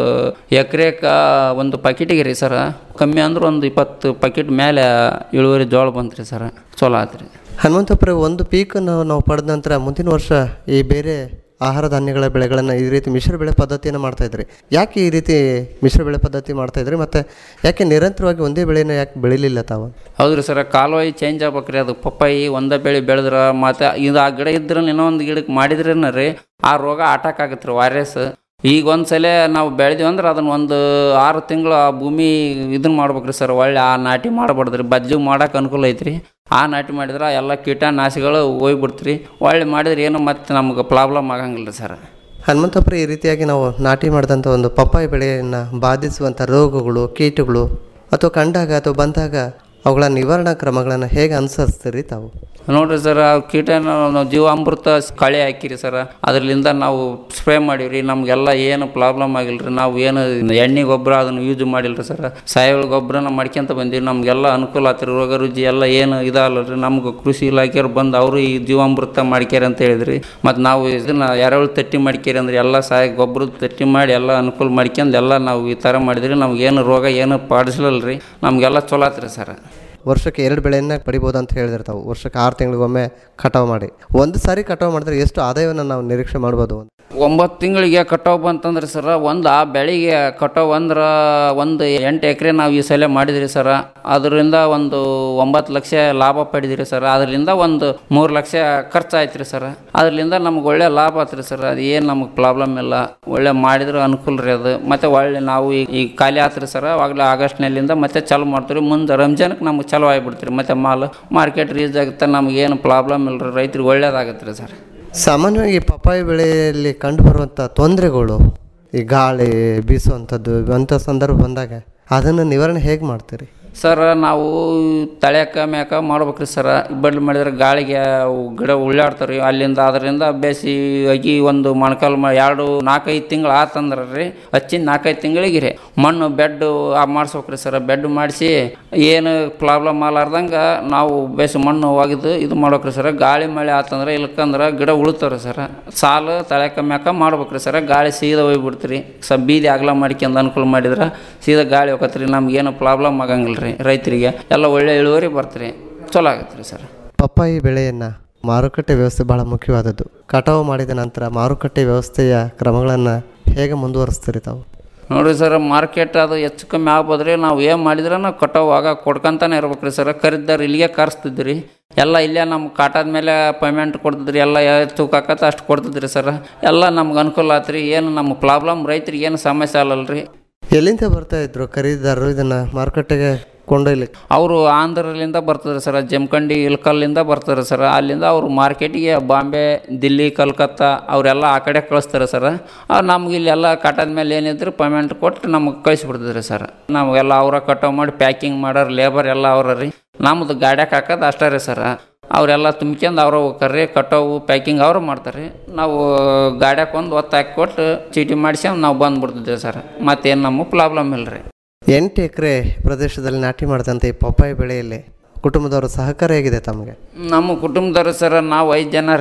ಎಕರೆಕ ಒಂದು ಪಾಕಿಟಿಗೆ ರೀ ಸರ್ ಕಮ್ಮಿ ಅಂದ್ರೆ ಒಂದು ಇಪ್ಪತ್ತು ಪಾಕಿಟ್ ಮೇಲೆ ಇಳುವರಿ ಜೋಳ ಬಂತ್ರಿ ಸರ್ ಚಲೋ ಆತ್ರಿ ಹನುಮಂತಪುರ ಒಂದು ಪೀಕನ್ನು ನಾವು ಪಡೆದ ನಂತರ ಮುಂದಿನ ವರ್ಷ ಈ ಬೇರೆ ಆಹಾರ ಧಾನ್ಯಗಳ ಬೆಳೆಗಳನ್ನು ಈ ರೀತಿ ಮಿಶ್ರ ಬೆಳೆ ಪದ್ಧತಿಯನ್ನು ಮಾಡ್ತಾ ಇದ್ರಿ ಯಾಕೆ ಈ ರೀತಿ ಮಿಶ್ರ ಬೆಳೆ ಪದ್ಧತಿ ಮಾಡ್ತಾ ಇದ್ರಿ ಮತ್ತು ಯಾಕೆ ನಿರಂತರವಾಗಿ ಒಂದೇ ಬೆಳೆನ ಯಾಕೆ ಬೆಳಿಲಿಲ್ಲ ತಾವು ಹೌದ್ರಿ ಸರ್ ಕಾಲುವಾಯಿ ಚೇಂಜ್ ಆಗ್ಬೇಕ್ರಿ ಅದು ಪಪ್ಪಾಯಿ ಒಂದೇ ಬೆಳೆ ಬೆಳೆದ್ರ ಮತ್ತು ಇದು ಆ ಗಿಡ ಇದ್ರೆ ಇನ್ನೂ ಒಂದು ಗಿಡಕ್ಕೆ ಮಾಡಿದ್ರೇನ ರೀ ಆ ರೋಗ ಅಟ್ಯಾಕ್ ಆಗತ್ತೆ ರೀ ವೈರಸ್ ಈಗ ಒಂದು ಸಲ ನಾವು ಬೆಳೆದ್ವಿ ಅಂದ್ರೆ ಅದನ್ನ ಒಂದು ಆರು ತಿಂಗಳು ಆ ಭೂಮಿ ಇದನ್ನ ಮಾಡ್ಬೇಕ್ರಿ ಸರ್ ಒಳ್ಳೆ ಆ ನಾಟಿ ಮಾಡಬಾರ್ದು ರೀ ಬದ್ಲಿ ಮಾಡಕ್ಕೆ ಅನುಕೂಲ ಐತ್ರಿ ಆ ನಾಟಿ ಮಾಡಿದ್ರೆ ಎಲ್ಲ ಕೀಟನಾಶಿಗಳು ಹೋಗ್ಬಿಡ್ತ್ರಿ ಒಳ್ಳೆ ಮಾಡಿದ್ರೆ ಏನು ಮತ್ತೆ ನಮ್ಗೆ ಪ್ರಾಬ್ಲಮ್ ಆಗಂಗಿಲ್ಲ ರೀ ಸರ್ ಹನುಮಂತಪುರ ಈ ರೀತಿಯಾಗಿ ನಾವು ನಾಟಿ ಮಾಡಿದಂಥ ಒಂದು ಪಪ್ಪಾಯಿ ಬೆಳೆಯನ್ನು ಬಾಧಿಸುವಂಥ ರೋಗಗಳು ಕೀಟಗಳು ಅಥವಾ ಕಂಡಾಗ ಅಥವಾ ಬಂದಾಗ ಅವುಗಳ ನಿವಾರಣಾ ಕ್ರಮಗಳನ್ನು ಹೇಗೆ ಅನುಸರಿಸ್ತೀರಿ ತಾವು ನೋಡ್ರಿ ಸರ್ ಆ ಕೀಟನ ನಾವು ಜೀವಾಮೃತ ಕಳೆ ಹಾಕಿರಿ ಸರ್ ಅದರಿಂದ ನಾವು ಸ್ಪ್ರೇ ಮಾಡೀವ್ರಿ ನಮಗೆಲ್ಲ ಏನು ಪ್ರಾಬ್ಲಮ್ ಆಗಿಲ್ಲ ರೀ ನಾವು ಏನು ಎಣ್ಣೆ ಗೊಬ್ಬರ ಅದನ್ನು ಯೂಸ್ ಮಾಡಿಲ್ಲ ರೀ ಸರ್ ಸಾವಯವ ಗೊಬ್ಬರನ ಮಾಡ್ಕೊಂತ ಬಂದೀವಿ ನಮಗೆಲ್ಲ ಅನುಕೂಲ ಆತ್ರಿ ರೋಗ ರುಜಿ ಎಲ್ಲ ಏನು ಇದಲ್ಲ ರೀ ನಮ್ಗೆ ಕೃಷಿ ಇಲಾಖೆಯವ್ರು ಬಂದು ಅವರು ಈ ಜೀವಾಮೃತ ಮಾಡ್ಕ್ಯಾರ ಅಂತ ಹೇಳಿದ್ರಿ ಮತ್ತು ನಾವು ಇದನ್ನ ಎರೆಹುಳು ತಟ್ಟಿ ಮಾಡ್ಕ್ಯಾರ ಅಂದ್ರೆ ಎಲ್ಲ ಸಾಯ ಗೊಬ್ಬರದ ತಟ್ಟಿ ಮಾಡಿ ಎಲ್ಲ ಅನುಕೂಲ ಮಾಡ್ಕೊಂಡು ಎಲ್ಲ ನಾವು ಈ ಥರ ಮಾಡಿದ್ರಿ ನಮ್ಗೇನು ರೋಗ ಏನು ಪಾಡಿಸ್ಲಲ್ಲ ರೀ ನಮಗೆಲ್ಲ ಚಲೋ ಆತ್ರಿ ಸರ್ ವರ್ಷಕ್ಕೆ ಎರಡು ಬೆಳೆಯನ್ನ ಪಡಿಬೋದು ಅಂತ ಹೇಳಿದ್ರೆ ತಾವು ವರ್ಷಕ್ಕೆ ಆರು ತಿಂಗಳಿಗೊಮ್ಮೆ ಕಟಾವು ಮಾಡಿ ಒಂದು ಸಾರಿ ಕಟಾವು ಮಾಡಿದ್ರೆ ಎಷ್ಟು ಆದಾಯವನ್ನು ನಾವು ನಿರೀಕ್ಷೆ ಮಾಡ್ಬೋದು ಒಂಬತ್ತು ತಿಂಗಳಿಗೆ ಕಟಾವು ಬಂತಂದ್ರೆ ಸರ ಒಂದು ಆ ಬೆಳೆಗೆ ಕಟಾವು ಅಂದ್ರೆ ಒಂದು ಎಂಟು ಎಕರೆ ನಾವು ಈ ಸಲ ಮಾಡಿದ್ರಿ ಸರ ಅದರಿಂದ ಒಂದು ಒಂಬತ್ತು ಲಕ್ಷ ಲಾಭ ಪಡೆದಿರಿ ಸರ್ ಅದರಿಂದ ಒಂದು ಮೂರು ಲಕ್ಷ ಖರ್ಚು ಆಯ್ತು ರೀ ಸರ್ ಅದರಿಂದ ನಮ್ಗೆ ಒಳ್ಳೆ ಲಾಭ ಆತ್ರಿ ಸರ್ ಅದು ಏನು ನಮಗೆ ಪ್ರಾಬ್ಲಮ್ ಇಲ್ಲ ಒಳ್ಳೆ ಮಾಡಿದ್ರೆ ಅನುಕೂಲ ರೀ ಅದು ಮತ್ತು ಒಳ್ಳೆ ನಾವು ಈಗ ಈಗ ಖಾಲಿ ಆತ್ರಿ ಸರ್ ಅವಾಗಲೇ ಆಗಸ್ಟ್ನಲ್ಲಿಂದ ಮತ್ತೆ ಚಾಲು ಮಾಡ್ತೀವಿ ಮುಂದೆ ರಂಜಾನಕ್ಕೆ ನಮ್ಗೆ ಚಲೋ ಆಗಿಬಿಡ್ತೀರಿ ಮತ್ತೆ ಮಾಲ್ ಮಾರ್ಕೆಟ್ ರೀಚ್ ಆಗುತ್ತೆ ನಮ್ಗೆ ಏನು ಪ್ರಾಬ್ಲಮ್ ಇಲ್ಲ ರೀ ರೈತರಿಗೆ ಒಳ್ಳೇದಾಗತ್ತೆ ರೀ ಸರ್ ಸಾಮಾನ್ಯವಾಗಿ ಪಪ್ಪಾಯಿ ಬೆಳೆಯಲ್ಲಿ ಕಂಡುಬರುವಂಥ ತೊಂದರೆಗಳು ಈ ಗಾಳಿ ಬೀಸುವಂಥದ್ದು ಅಂಥ ಸಂದರ್ಭ ಬಂದಾಗ ಅದನ್ನು ನಿವಾರಣೆ ಹೇಗೆ ಮಾಡ್ತೀರಿ ಸರ್ ನಾವು ತಳ್ಯಾಕ ಮ್ಯಾಕ ಮಾಡ್ಬೇಕ್ರಿ ಸರ ಬಡ್ಲು ಮಾಡಿದ್ರೆ ಗಾಳಿಗೆ ಅವು ಗಿಡ ಉಳ್ಳಾಡ್ತಾವೆ ರೀ ಅಲ್ಲಿಂದ ಅದರಿಂದ ಬೇಸಿ ಅಗಿ ಒಂದು ಮೊಣಕಾಲು ಮ ಎರಡು ನಾಲ್ಕೈದು ತಿಂಗಳು ಆತಂದ್ರೆ ರೀ ಹಚ್ಚಿನ ನಾಲ್ಕೈದು ತಿಂಗಳಿಗೆ ರೀ ಮಣ್ಣು ಬೆಡ್ಡು ಮಾಡಿಸ್ಬೇಕ್ರಿ ಸರ್ ಬೆಡ್ ಮಾಡಿಸಿ ಏನು ಪ್ರಾಬ್ಲಮ್ ಆಗಲಾರ್ದಂಗೆ ನಾವು ಬೇಸಿ ಮಣ್ಣು ಒಗೆದು ಇದು ಮಾಡ್ಬೇಕ್ರಿ ಸರ್ ಗಾಳಿ ಮಳೆ ಆತಂದ್ರೆ ಇಲ್ಕಂದ್ರೆ ಗಿಡ ಉಳಿತಾವ್ರಿ ಸರ್ ಸಾಲು ತಳ್ಯಾಕ ಮ್ಯಾಕ ಮಾಡ್ಬೇಕ್ರಿ ಸರ್ ಗಾಳಿ ಸೀದಾ ಹೋಗ್ಬಿಡ್ತೀರಿ ಸ ಬೀದಿ ಅಗಲ ಮಾಡ್ಕೊಂಡು ಅನುಕೂಲ ಮಾಡಿದ್ರೆ ಸೀದಾ ಗಾಳಿ ಹೋಗತ್ರಿ ನಮ್ಗೇನು ಪ್ರಾಬ್ಲಮ್ ಆಗಂಗಿಲ್ಲ ರೀ ರೈತರಿಗೆ ಎಲ್ಲ ಒಳ್ಳೆ ಇಳುವರಿ ಬರ್ತೀರಿ ಚಲೋ ಆಗತ್ತೆ ರೀ ಸರ್ ಪಪ್ಪಾಯಿ ಬೆಳೆಯನ್ನು ಮಾರುಕಟ್ಟೆ ವ್ಯವಸ್ಥೆ ಬಹಳ ಮುಖ್ಯವಾದದ್ದು ಕಟಾವು ಮಾಡಿದ ನಂತರ ಮಾರುಕಟ್ಟೆ ವ್ಯವಸ್ಥೆಯ ಕ್ರಮಗಳನ್ನು ಹೇಗೆ ಮುಂದುವರಿಸ್ತೀರಿ ತಾವು ನೋಡ್ರಿ ಸರ್ ಮಾರ್ಕೆಟ್ ಅದು ಹೆಚ್ಚು ಕಮ್ಮಿ ಆಗ್ಬೋದ್ರಿ ನಾವು ಏನು ಮಾಡಿದ್ರೆ ನಾವು ಕಟಾವು ಆಗ ಕೊಡ್ಕೊಂತಾನೆ ಇರ್ಬೇಕ್ರಿ ಸರ್ ಖರೀದಾರ ಇಲ್ಲಿಗೆ ಕರೆಸ್ತಿದ್ರಿ ಎಲ್ಲ ಇಲ್ಲೇ ನಮ್ಗೆ ಕಾಟಾದ ಮೇಲೆ ಪೇಮೆಂಟ್ ಕೊಡ್ತಿದ್ರಿ ಎಲ್ಲ ಎಷ್ಟು ತೂಕ ಆಕತ್ತ ಅಷ್ಟು ಕೊಡ್ತಿದ್ರಿ ಸರ್ ಎಲ್ಲ ನಮ್ಗೆ ಅನುಕೂಲ ಆತ್ರಿ ಏನು ನಮ್ಮ ಪ್ರಾಬ್ಲಮ್ ರೈತರಿಗೆ ಏನು ಸಮಸ್ಯೆ ಅಲ್ಲಲ್ರಿ ಎಲ್ಲಿಂದ ಬರ್ತಾ ಇದ್ರು ಖರೀದಿದಾರರು ಇದನ್ನು ಮಾರುಕಟ್ಟೆಗೆ ಕೊಂಡೊಯ್ಲಿಕ್ಕೆ ಅವರು ಆಂಧ್ರಲಿಂದ ಬರ್ತದೆ ಸರ್ ಜಮಖಂಡಿ ಇಲ್ಕಲ್ಲಿಂದ ಬರ್ತಾರೆ ಸರ್ ಅಲ್ಲಿಂದ ಅವರು ಮಾರ್ಕೆಟಿಗೆ ಬಾಂಬೆ ದಿಲ್ಲಿ ಕಲ್ಕತ್ತಾ ಅವರೆಲ್ಲ ಆ ಕಡೆ ಕಳಿಸ್ತಾರೆ ಸರ್ ನಮ್ಗೆ ಇಲ್ಲೆಲ್ಲ ಕಟ್ಟದ ಮೇಲೆ ಏನಿದ್ರು ಪೇಮೆಂಟ್ ಕೊಟ್ಟು ನಮಗೆ ಕಳಿಸ್ಬಿಡ್ತಿದ್ರಿ ಸರ್ ನಮಗೆಲ್ಲ ಅವರ ಕಟಾವು ಮಾಡಿ ಪ್ಯಾಕಿಂಗ್ ಮಾಡೋರು ಲೇಬರ್ ಎಲ್ಲ ಅವ್ರ ರೀ ನಮ್ಮದು ಗಾಡ್ಯಾಗ ಹಾಕೋದು ಅಷ್ಟೇ ರೀ ಸರ್ ಅವರೆಲ್ಲ ತುಂಬ್ಕೊಂಡು ಅವ್ರು ಕರ್ರಿ ಕಟಾವು ಪ್ಯಾಕಿಂಗ್ ಅವರು ಮಾಡ್ತಾರೆ ನಾವು ಗಾಡ್ಯಾಗ ಒಂದು ಒತ್ತು ಹಾಕಿ ಕೊಟ್ಟು ಚೀಟಿ ಮಾಡಿಸ್ಕೊಂಡು ನಾವು ಬಂದ್ಬಿಡ್ತಿದ್ವಿ ಸರ್ ಮತ್ತೇನು ನಮಗೆ ಪ್ರಾಬ್ಲಮ್ ಇಲ್ಲ ರೀ ಎಂಟು ಎಕರೆ ಪ್ರದೇಶದಲ್ಲಿ ನಾಟಿ ಮಾಡಿದಂಥ ಈ ಪಪ್ಪಾಯಿ ಬೆಳೆಯಲ್ಲಿ ಕುಟುಂಬದವರ ಸಹಕಾರ ಹೇಗಿದೆ ತಮಗೆ ನಮ್ಮ ಕುಟುಂಬದವ್ರು ಸರ್ ನಾವು ಐದು ಜನ ರೀ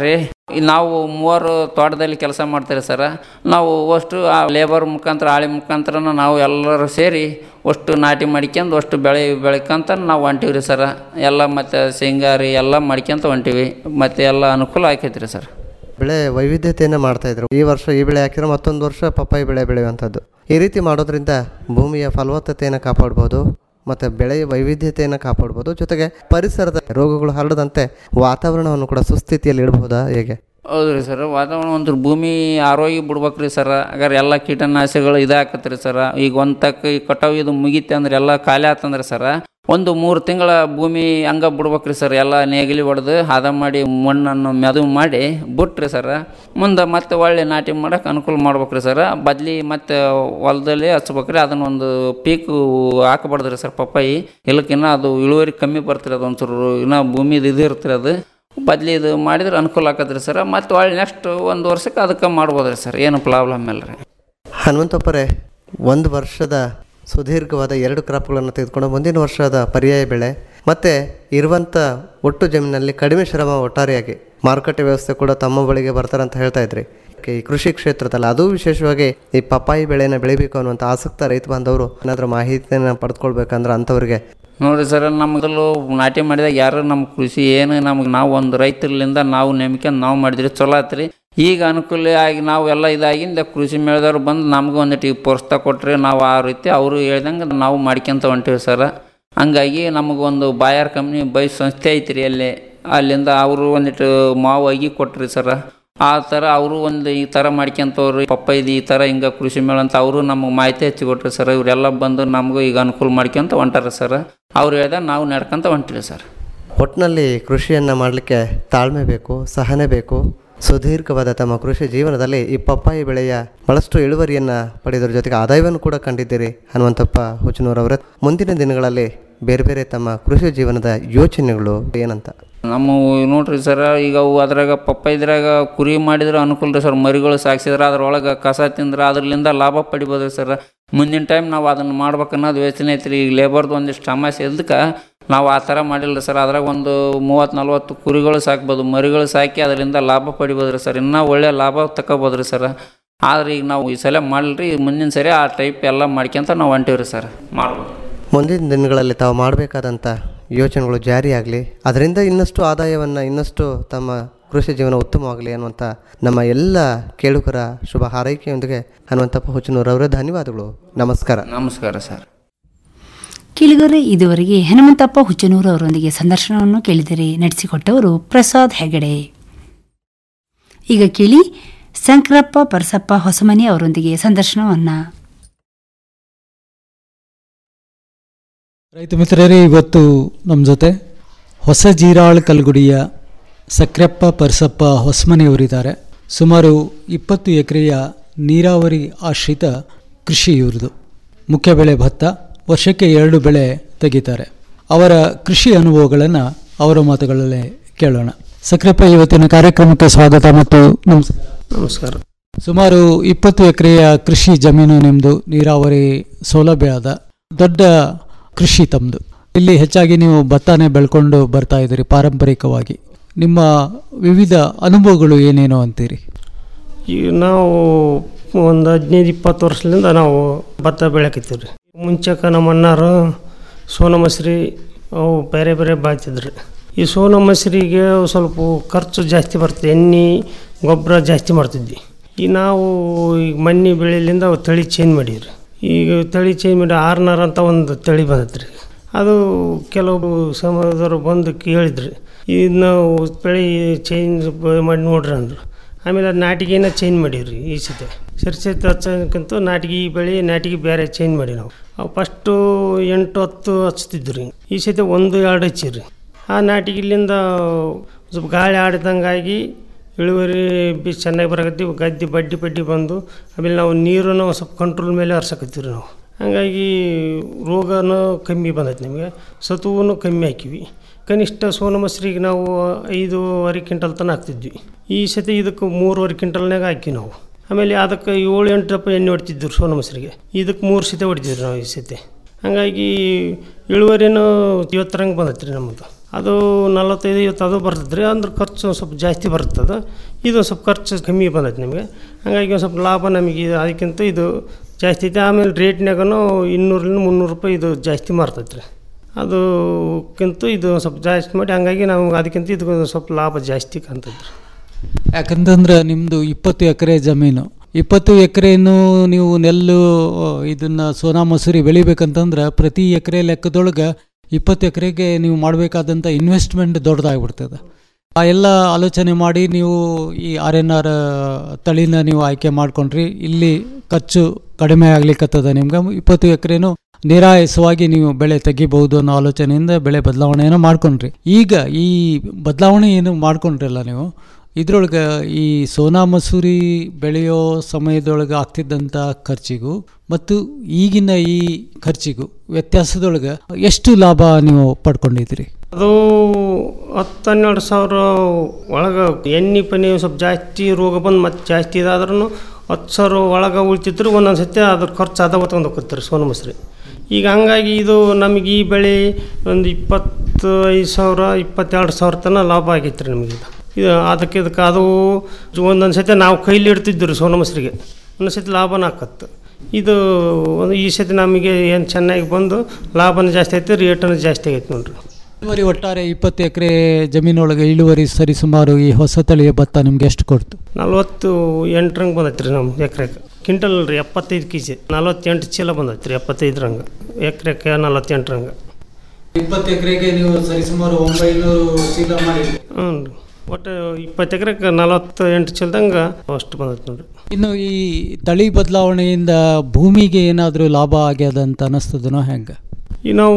ನಾವು ಮೂವರು ತೋಟದಲ್ಲಿ ಕೆಲಸ ಮಾಡ್ತೀರಿ ಸರ ನಾವು ಅಷ್ಟು ಆ ಲೇಬರ್ ಮುಖಾಂತರ ಆಳಿ ಮುಖಾಂತರ ನಾವು ಎಲ್ಲರೂ ಸೇರಿ ಅಷ್ಟು ನಾಟಿ ಮಾಡ್ಕೊಂಡು ಅಷ್ಟು ಬೆಳೆ ಬೆಳ್ಕೊಂತ ನಾವು ಹೊಂಟಿವಿ ರೀ ಸರ ಎಲ್ಲ ಮತ್ತು ಶೇಂಗಾರಿ ಎಲ್ಲ ಮಾಡ್ಕೊಂತ ಹೊಂಟಿವಿ ಮತ್ತು ಎಲ್ಲ ಅನುಕೂಲ ಆಕೈತಿ ರೀ ಸರ್ ಬೆಳೆ ವೈವಿಧ್ಯತೆಯನ್ನು ಮಾಡ್ತಾ ಇದ್ರು ಈ ವರ್ಷ ಈ ಬೆಳೆ ಹಾಕಿದ್ರೆ ಮತ್ತೊಂದು ವರ್ಷ ಪಪ್ಪಾಯಿ ಬೆಳೆ ಬೆಳೆಯುವಂಥದ್ದು ಈ ರೀತಿ ಮಾಡೋದ್ರಿಂದ ಭೂಮಿಯ ಫಲವತ್ತತೆಯನ್ನು ಕಾಪಾಡ್ಬೋದು ಮತ್ತು ಬೆಳೆಯ ವೈವಿಧ್ಯತೆಯನ್ನು ಕಾಪಾಡ್ಬೋದು ಜೊತೆಗೆ ಪರಿಸರದ ರೋಗಗಳು ಹರಡದಂತೆ ವಾತಾವರಣವನ್ನು ಕೂಡ ಸುಸ್ಥಿತಿಯಲ್ಲಿ ಇಡಬಹುದಾ ಹೇಗೆ ಹೌದು ರೀ ಸರ್ ವಾತಾವರಣ ಒಂದ್ರ ಭೂಮಿ ಆರೋಗ್ಯ ಬಿಡ್ಬೇಕು ರೀ ಸರ ಹಾಗಾದ್ರೆ ಎಲ್ಲ ಕೀಟನಾಶಕಗಳು ಇದಾಕತ್ತೆ ರೀ ಸರ ಈಗ ಒಂದು ತಕ್ಕ ಈ ಕಟಾವು ಇದು ಮುಗೀತೆ ಅಂದ್ರೆ ಎಲ್ಲ ಖಾಲಿ ಆತಂದ್ರೆ ಸರ ಒಂದು ಮೂರು ತಿಂಗಳ ಭೂಮಿ ಹಂಗ ಬಿಡ್ಬೇಕು ರೀ ಸರ್ ಎಲ್ಲ ನೇಗಿಲಿ ಹೊಡೆದು ಹದ ಮಾಡಿ ಮಣ್ಣನ್ನು ಮೆದು ಮಾಡಿ ಬಿಟ್ರಿ ಸರ ಮುಂದೆ ಮತ್ತೆ ಒಳ್ಳೆ ನಾಟಿ ಮಾಡಕ್ಕೆ ಅನುಕೂಲ ಮಾಡ್ಬೇಕು ರೀ ಸರ ಬದ್ಲಿ ಮತ್ತೆ ಹೊಲದಲ್ಲಿ ಹಚ್ಬೇಕು ರೀ ಅದನ್ನ ಒಂದು ಪೀಕು ಹಾಕಬಾರ್ದು ರೀ ಸರ್ ಪಪ್ಪಾಯಿ ಇಲ್ಲಕ್ಕಿನ್ನ ಅದು ಇಳುವರಿ ಕಮ್ಮಿ ಬರ್ತಿರಿ ಅದು ಒಂಚೂರು ಇನ್ನೂ ಭೂಮಿದು ಇದು ಇರ್ತಿರಿ ಅದು ಬದ್ಲಿ ಇದು ಮಾಡಿದ್ರೆ ಅನುಕೂಲ ಆಕತ್ರಿ ಸರ್ ಮತ್ತು ಒಳ್ಳೆ ನೆಕ್ಸ್ಟ್ ಒಂದು ವರ್ಷಕ್ಕೆ ಅದಕ್ಕೆ ಮಾಡ್ಬೋದು ರೀ ಸರ್ ಏನು ಪ್ರಾಬ್ಲಮ್ ಇಲ್ಲ ರೀ ಹನುಮಂತಪ್ಪರೇ ಒಂದು ವರ್ಷದ ಸುದೀರ್ಘವಾದ ಎರಡು ಕ್ರಾಪ್ಗಳನ್ನು ತೆಗೆದುಕೊಂಡು ಮುಂದಿನ ವರ್ಷದ ಪರ್ಯಾಯ ಬೆಳೆ ಮತ್ತು ಇರುವಂಥ ಒಟ್ಟು ಜಮೀನಲ್ಲಿ ಕಡಿಮೆ ಶ್ರಮ ಒಟ್ಟಾರೆಯಾಗಿ ಮಾರುಕಟ್ಟೆ ವ್ಯವಸ್ಥೆ ಕೂಡ ತಮ್ಮ ಬಳಿಗೆ ಬರ್ತಾರೆ ಅಂತ ಹೇಳ್ತಾ ಇದ್ರಿ ಈ ಕೃಷಿ ಕ್ಷೇತ್ರದಲ್ಲಿ ಅದು ವಿಶೇಷವಾಗಿ ಈ ಪಪ್ಪಾಯಿ ಬೆಳೆನ ಬೆಳಿಬೇಕು ಅನ್ನುವಂಥ ಆಸಕ್ತ ರೈತ ಬಾಂಧವರು ಏನಾದರೂ ಮಾಹಿತಿಯನ್ನು ಪಡೆದುಕೊಳ್ಬೇಕಂದ್ರೆ ಅಂಥವ್ರಿಗೆ ನೋಡಿರಿ ಸರ್ ನಮ್ಮದಲ್ಲೂ ನಾಟಿ ಮಾಡಿದಾಗ ಯಾರು ನಮ್ಮ ಕೃಷಿ ಏನು ನಮ್ಗೆ ನಾವು ಒಂದು ರೈತರಿಂದ ನಾವು ನೇಮಿಕೊಂಡು ನಾವು ಮಾಡಿದ್ರಿ ಚಲೋ ಆತ್ರಿ ಈಗ ಅನುಕೂಲ ಆಗಿ ನಾವು ಎಲ್ಲ ಇದಾಗಿಂದ ಕೃಷಿ ಮೇಳದವ್ರು ಬಂದು ನಮ್ಗೆ ಒಂದಿಟ್ಟು ಈಗ ಪ್ರೋತ್ಸಾಹ ಕೊಟ್ರಿ ನಾವು ಆ ರೀತಿ ಅವರು ಹೇಳ್ದಂಗೆ ನಾವು ಮಾಡ್ಕೊಂತ ಹೊಂಟಿವಿ ಸರ್ ಹಂಗಾಗಿ ನಮಗೊಂದು ಬಾಯರ್ ಕಂಪ್ನಿ ಬೈ ಸಂಸ್ಥೆ ಐತ್ರಿ ಅಲ್ಲಿ ಅಲ್ಲಿಂದ ಅವರು ಒಂದಿಟ್ಟು ಮಾವು ಅಗಿ ಕೊಟ್ರಿ ಸರ ಆ ಥರ ಅವರು ಒಂದು ಈ ಥರ ಮಾಡ್ಕೊಂತವ್ರು ಪಪ್ಪ ಇದು ಈ ಥರ ಹಿಂಗೆ ಕೃಷಿ ಮೇಳ ಅಂತ ಅವರು ನಮಗೆ ಮಾಹಿತಿ ಹಚ್ಚಿ ಕೊಟ್ರಿ ಸರ್ ಇವರೆಲ್ಲ ಬಂದು ನಮಗೂ ಈಗ ಅನುಕೂಲ ಮಾಡ್ಕೊಂತ ಹೊಂಟಾರ ಸರ್ ಅವ್ರು ಹೇಳ್ದ ನಾವು ನಡ್ಕೊಂತ ಹೊಂಟಿವಿ ಸರ್ ಒಟ್ಟಿನಲ್ಲಿ ಕೃಷಿಯನ್ನು ಮಾಡಲಿಕ್ಕೆ ತಾಳ್ಮೆ ಬೇಕು ಸಹನೆ ಬೇಕು ಸುದೀರ್ಘವಾದ ತಮ್ಮ ಕೃಷಿ ಜೀವನದಲ್ಲಿ ಈ ಪಪ್ಪಾಯಿ ಬೆಳೆಯ ಬಹಳಷ್ಟು ಇಳುವರಿಯನ್ನು ಪಡೆಯೋದ್ರ ಜೊತೆಗೆ ಆದಾಯವನ್ನು ಕೂಡ ಕಂಡಿದ್ದೀರಿ ಹನುಮಂತಪ್ಪ ಹುಚ್ಚನೂರವರೇ ಮುಂದಿನ ದಿನಗಳಲ್ಲಿ ಬೇರೆ ಬೇರೆ ತಮ್ಮ ಕೃಷಿ ಜೀವನದ ಯೋಚನೆಗಳು ಏನಂತ ನಮ್ಮ ನೋಡ್ರಿ ಸರ್ ಈಗ ಅವು ಅದ್ರಾಗ ಪಪ್ಪ ಇದ್ರಾಗ ಕುರಿ ಮಾಡಿದ್ರೆ ಅನುಕೂಲ ರೀ ಸರ್ ಮರಿಗಳು ಸಾಕ್ಸಿದ್ರೆ ಅದ್ರೊಳಗೆ ಕಸ ತಿಂದ್ರೆ ಅದ್ರಲಿಂದ ಲಾಭ ಪಡಿಬೋದು ಸರ್ ಮುಂದಿನ ಟೈಮ್ ನಾವು ಅದನ್ನು ಮಾಡ್ಬೇಕು ಅನ್ನೋದು ಯೋಚನೆ ಐತ್ರಿ ಈಗ ಲೇಬರ್ದು ಒಂದಿಷ್ಟು ಸಮಸ್ಯೆ ಇದ್ದಕ್ಕೆ ನಾವು ಆ ಥರ ಮಾಡಿಲ್ಲ ಸರ್ ಅದ್ರಾಗ ಒಂದು ಮೂವತ್ತು ನಲ್ವತ್ತು ಕುರಿಗಳು ಸಾಕ್ಬೋದು ಮರಿಗಳು ಸಾಕಿ ಅದರಿಂದ ಲಾಭ ಪಡಿಬೋದು ರೀ ಸರ್ ಇನ್ನೂ ಒಳ್ಳೆ ಲಾಭ ತಗೋಬೋದು ರೀ ಸರ್ ಆದ್ರೆ ಈಗ ನಾವು ಈ ಸಲ ಮಾಡಿಲ್ರಿ ಮುಂದಿನ ಸರಿ ಆ ಟೈಪ್ ಎಲ್ಲ ಮಾಡ್ಕೊಂತ ನಾವು ಹೊಂಟೀವಿ ರೀ ಸರ್ ಮಾಡ್ಬೋದು ಮುಂದಿನ ದಿನಗಳಲ್ಲಿ ತಾವು ಮಾಡಬೇಕಾದಂಥ ಯೋಚನೆಗಳು ಜಾರಿಯಾಗಲಿ ಅದರಿಂದ ಇನ್ನಷ್ಟು ಆದಾಯವನ್ನು ಇನ್ನಷ್ಟು ತಮ್ಮ ಕೃಷಿ ಜೀವನ ಉತ್ತಮವಾಗಲಿ ಅನ್ನುವಂಥ ನಮ್ಮ ಎಲ್ಲ ಕೇಳುಗರ ಶುಭ ಹಾರೈಕೆಯೊಂದಿಗೆ ಹನುಮಂತಪ್ಪ ಹುಚ್ಚನೂರವರೇ ಧನ್ಯವಾದಗಳು ನಮಸ್ಕಾರ ನಮಸ್ಕಾರ ಸರ್ ಕೇಳಿದರೆ ಇದುವರೆಗೆ ಹನುಮಂತಪ್ಪ ಹುಚ್ಚನೂರು ಅವರೊಂದಿಗೆ ಸಂದರ್ಶನವನ್ನು ಕೇಳಿದರೆ ನಡೆಸಿಕೊಟ್ಟವರು ಪ್ರಸಾದ್ ಹೆಗಡೆ ಈಗ ಕೇಳಿ ಶಂಕರಪ್ಪ ಪರಸಪ್ಪ ಹೊಸಮನಿ ಅವರೊಂದಿಗೆ ಸಂದರ್ಶನವನ್ನ ರೈತ ಮಿತ್ರರೇ ಇವತ್ತು ನಮ್ಮ ಜೊತೆ ಹೊಸ ಜೀರಾಳ್ ಕಲ್ಗುಡಿಯ ಸಕ್ರೆಪ್ಪ ಪರ್ಸಪ್ಪ ಹೊಸಮನೆಯವರಿದ್ದಾರೆ ಸುಮಾರು ಇಪ್ಪತ್ತು ಎಕರೆಯ ನೀರಾವರಿ ಆಶ್ರಿತ ಕೃಷಿ ಇವ್ರದ್ದು ಮುಖ್ಯ ಬೆಳೆ ಭತ್ತ ವರ್ಷಕ್ಕೆ ಎರಡು ಬೆಳೆ ತೆಗಿತಾರೆ ಅವರ ಕೃಷಿ ಅನುಭವಗಳನ್ನು ಅವರ ಮಾತುಗಳಲ್ಲೇ ಕೇಳೋಣ ಸಕ್ರೆಪ್ಪ ಇವತ್ತಿನ ಕಾರ್ಯಕ್ರಮಕ್ಕೆ ಸ್ವಾಗತ ಮತ್ತು ನಮಸ್ಕಾರ ನಮಸ್ಕಾರ ಸುಮಾರು ಇಪ್ಪತ್ತು ಎಕರೆಯ ಕೃಷಿ ಜಮೀನು ನಿಮ್ಮದು ನೀರಾವರಿ ಸೌಲಭ್ಯ ಅದ ದೊಡ್ಡ ಕೃಷಿ ತಮ್ಮದು ಇಲ್ಲಿ ಹೆಚ್ಚಾಗಿ ನೀವು ಭತ್ತನೇ ಬೆಳ್ಕೊಂಡು ಬರ್ತಾ ಇದ್ದೀರಿ ಪಾರಂಪರಿಕವಾಗಿ ನಿಮ್ಮ ವಿವಿಧ ಅನುಭವಗಳು ಏನೇನು ಅಂತೀರಿ ಈಗ ನಾವು ಒಂದು ಹದಿನೈದು ಇಪ್ಪತ್ತು ವರ್ಷದಿಂದ ನಾವು ಭತ್ತ ಬೆಳಕತ್ತೀವಿ ರೀ ಮುಂಚೆಕ ನಮ್ಮ ಅಣ್ಣಾರು ಸೋನ ಮಸರಿ ಅವು ಬೇರೆ ಬೇರೆ ಬಾಳ್ತಿದ್ರು ಈ ಸೋನ ಮಸರಿಗೆ ಸ್ವಲ್ಪ ಖರ್ಚು ಜಾಸ್ತಿ ಬರ್ತದೆ ಎಣ್ಣೆ ಗೊಬ್ಬರ ಜಾಸ್ತಿ ಮಾಡ್ತಿದ್ವಿ ಈಗ ನಾವು ಈಗ ಮಣ್ಣಿ ಬೆಳೆಯಲಿಂದ ಅವು ತಳಿ ಚೇಂಜ್ ಮಾಡೀವ್ರಿ ಈಗ ತಳಿ ಚೇಂಜ್ ಮಾಡಿ ಆರ್ನರ್ ಅಂತ ಒಂದು ತಳಿ ಬಂದೈತೆ ರೀ ಅದು ಕೆಲವು ಸಮಾಜದವರು ಬಂದು ಕೇಳಿದ್ರಿ ಇದು ನಾವು ತಳಿ ಚೇಂಜ್ ಮಾಡಿ ನೋಡ್ರಿ ಅಂದರು ಆಮೇಲೆ ಅದು ನಾಟಿಗೆನ ಚೇಂಜ್ ಮಾಡೀವ್ರಿ ಈ ಸತಿ ಸರಿಸತಿ ಹಚ್ಚೋಕ್ಕಿಂತ ನಾಟಿಗೆ ಬೆಳೆ ನಾಟಿಗೆ ಬೇರೆ ಚೇಂಜ್ ಮಾಡಿ ನಾವು ಅವು ಫಸ್ಟು ಎಂಟು ಹತ್ತು ಹಚ್ತಿದ್ರು ರೀ ಈ ಸತಿ ಒಂದು ಎರಡು ಹಚ್ಚಿರಿ ಆ ನಾಟಿಗಿಲ್ಲಿಂದ ಸ್ವಲ್ಪ ಗಾಳಿ ಆಡಿದಂಗಾಗಿ ಇಳುವರಿ ಬಿ ಚೆನ್ನಾಗಿ ಬರಕತ್ತಿ ಗದ್ದೆ ಬಡ್ಡಿ ಬಡ್ಡಿ ಬಂದು ಆಮೇಲೆ ನಾವು ನೀರನ್ನು ಸ್ವಲ್ಪ ಕಂಟ್ರೋಲ್ ಮೇಲೆ ಹರ್ಸಕತ್ತೀವಿ ನಾವು ಹಾಗಾಗಿ ರೋಗನೂ ಕಮ್ಮಿ ಬಂದೈತೆ ನಿಮಗೆ ಸತುವು ಕಮ್ಮಿ ಹಾಕಿವಿ ಕನಿಷ್ಠ ಸೋನ ಮಸ್ರಿಗೆ ನಾವು ಐದೂವರೆ ಕ್ವಿಂಟಲ್ ತನಕ ಹಾಕ್ತಿದ್ವಿ ಈ ಸತಿ ಇದಕ್ಕೆ ಮೂರುವರೆ ಕ್ವಿಂಟಲ್ನಾಗ ಹಾಕಿ ನಾವು ಆಮೇಲೆ ಅದಕ್ಕೆ ಏಳು ಎಂಟು ದಪ್ಪ ಎಣ್ಣೆ ಹೊಡ್ತಿದ್ರು ಸೋನ ಮಸ್ರಿಗೆ ಇದಕ್ಕೆ ಮೂರು ಸತಿ ಹೊಡಿತಿದ್ರು ನಾವು ಈ ಸತಿ ಹಾಗಾಗಿ ಇಳುವರಿನೂ ಇವತ್ತರಂಗೆ ಬಂದೈತೆ ರೀ ನಮ್ಮದು ಅದು ನಲವತ್ತೈದು ಐವತ್ತು ಅದು ಬರ್ತದೆ ರೀ ಅಂದ್ರೆ ಖರ್ಚು ಒಂದು ಸ್ವಲ್ಪ ಜಾಸ್ತಿ ಬರ್ತದೆ ಇದು ಒಂದು ಸ್ವಲ್ಪ ಖರ್ಚು ಕಮ್ಮಿ ಬಂದೈತೆ ನಿಮಗೆ ಹಾಗಾಗಿ ಒಂದು ಸ್ವಲ್ಪ ಲಾಭ ನಮಗೆ ಇದು ಅದಕ್ಕಿಂತ ಇದು ಜಾಸ್ತಿ ಐತೆ ಆಮೇಲೆ ರೇಟ್ನಾಗನು ಇನ್ನೂರಿಂದ ಮುನ್ನೂರು ರೂಪಾಯಿ ಇದು ಜಾಸ್ತಿ ಮಾರ್ತೈತೆ ರೀ ಅದಕ್ಕಿಂತ ಇದು ಒಂದು ಸ್ವಲ್ಪ ಜಾಸ್ತಿ ಮಾಡಿ ಹಂಗಾಗಿ ನಾವು ಅದಕ್ಕಿಂತ ಇದು ಒಂದು ಸ್ವಲ್ಪ ಲಾಭ ಜಾಸ್ತಿ ಕಾಣ್ತೈತೆ ರೀ ಯಾಕಂತಂದ್ರೆ ನಿಮ್ಮದು ಇಪ್ಪತ್ತು ಎಕರೆ ಜಮೀನು ಇಪ್ಪತ್ತು ಎಕರೆಯನ್ನು ನೀವು ನೆಲ್ಲು ಇದನ್ನು ಸೋನಾ ಮಸೂರಿ ಬೆಳಿಬೇಕಂತಂದ್ರೆ ಪ್ರತಿ ಎಕರೆ ಲೆಕ್ಕದೊಳಗೆ ಇಪ್ಪತ್ತು ಎಕರೆಗೆ ನೀವು ಮಾಡಬೇಕಾದಂಥ ಇನ್ವೆಸ್ಟ್ಮೆಂಟ್ ದೊಡ್ಡದಾಗ್ಬಿಡ್ತದೆ ಆ ಎಲ್ಲ ಆಲೋಚನೆ ಮಾಡಿ ನೀವು ಈ ಆರ್ ಎನ್ ಆರ್ ತಳಿನ ನೀವು ಆಯ್ಕೆ ಮಾಡ್ಕೊಂಡ್ರಿ ಇಲ್ಲಿ ಖರ್ಚು ಕಡಿಮೆ ಆಗ್ಲಿಕ್ಕತ್ತದ ನಿಮ್ಗೆ ಇಪ್ಪತ್ತು ಎಕರೆನೂ ನಿರಾಯಸವಾಗಿ ನೀವು ಬೆಳೆ ತೆಗಿಬಹುದು ಅನ್ನೋ ಆಲೋಚನೆಯಿಂದ ಬೆಳೆ ಬದಲಾವಣೆಯನ್ನು ಮಾಡ್ಕೊಂಡ್ರಿ ಈಗ ಈ ಬದಲಾವಣೆ ಏನು ಮಾಡ್ಕೊಂಡ್ರಲ್ಲ ನೀವು ಇದ್ರೊಳಗೆ ಈ ಸೋನಾ ಮಸೂರಿ ಬೆಳೆಯೋ ಸಮಯದೊಳಗೆ ಆಗ್ತಿದ್ದಂಥ ಖರ್ಚಿಗೂ ಮತ್ತು ಈಗಿನ ಈ ಖರ್ಚಿಗೂ ವ್ಯತ್ಯಾಸದೊಳಗೆ ಎಷ್ಟು ಲಾಭ ನೀವು ಪಡ್ಕೊಂಡಿದ್ದೀರಿ ಅದು ಹತ್ತು ಹನ್ನೆರಡು ಸಾವಿರ ಒಳಗೆ ಎಣ್ಣೆ ಪನಿ ಸ್ವಲ್ಪ ಜಾಸ್ತಿ ರೋಗ ಬಂದು ಮತ್ತೆ ಜಾಸ್ತಿ ಇದಾದ್ರೂ ಹತ್ತು ಸಾವಿರ ಒಳಗೆ ಉಳ್ತಿದ್ರು ಒಂದೊಂದು ಸತಿ ಅದ್ರ ಖರ್ಚು ಅದ ಹೊತ್ಕೊಂಡು ಹೋಗ್ತಾರೆ ಸೋನು ಮಸ್ರಿ ಈಗ ಹಂಗಾಗಿ ಇದು ನಮಗೆ ಈ ಬೆಳೆ ಒಂದು ಇಪ್ಪತ್ತೈದು ಸಾವಿರ ಇಪ್ಪತ್ತೆರಡು ಸಾವಿರ ತನಕ ಲಾಭ ಆಗೈತೆ ರೀ ನಮಗೆ ಇದು ಇದು ಅದಕ್ಕೆ ಇದಕ್ಕೆ ಅದು ಒಂದೊಂದು ಸತಿ ನಾವು ಕೈಲಿ ಇಡ್ತಿದ್ವಿ ರೀ ಸೋನು ಮಸ್ರಿಗೆ ಒಂದೊಂದು ಸತಿ ಲಾಭನ ಆಕತ್ತು ಇದು ಒಂದು ಈ ಸತಿ ನಮಗೆ ಏನು ಚೆನ್ನಾಗಿ ಬಂದು ಲಾಭನ ಜಾಸ್ತಿ ಐತೆ ರೇಟನ್ನು ಜಾಸ್ತಿ ಆಗೈತೆ ನೋಡ್ರಿ ಇಳುವರಿ ಒಟ್ಟಾರೆ ಇಪ್ಪತ್ತು ಎಕರೆ ಜಮೀನೊಳಗೆ ಇಳುವರಿ ಸರಿ ಸುಮಾರು ಈ ಹೊಸ ತಳಿಯ ಭತ್ತ ನಿಮ್ಗೆ ಎಷ್ಟು ಕೊಡ್ತು ನಲ್ವತ್ತು ಎಂಟರಂಗೆ ಬಂದೈತೆ ರೀ ನಮ್ಮ ಎಕ್ರೆಗೆ ಕ್ವಿಂಟಲ್ ರೀ ಎಪ್ಪತ್ತೈದು ಕೆ ಜಿ ನಲ್ವತ್ತೆಂಟು ಚೀಲ ಬಂದೈತೆ ರೀ ಎಪ್ಪತ್ತೈದರಂಗೆ ಎಕರೆಗೆ ನಲ್ವತ್ತೆಂಟರಂಗೆ ಇಪ್ಪತ್ತು ಎಕರೆಗೆ ನೀವು ಸರಿಸುಮಾರು ಒಂಬೈನೂರು ಚೀಲ ಮಾಡಿ ಹ್ಞೂ ರೀ ಒಟ್ಟು ಇಪ್ಪತ್ತು ಎಕರೆಗೆ ನಲವತ್ತು ಎಂಟು ಚೀಲದಂಗೆ ಅಷ್ಟು ಬಂದೈತೆ ನೋಡ್ರಿ ಇನ್ನು ಈ ತಳಿ ಬದಲಾವಣೆಯಿಂದ ಭೂಮಿಗೆ ಏನಾದರೂ ಲಾಭ ಆಗ್ಯದ ಅಂತ ಅನಿಸ್ತದನೋ ಹೆಂಗೆ ಈ ನಾವು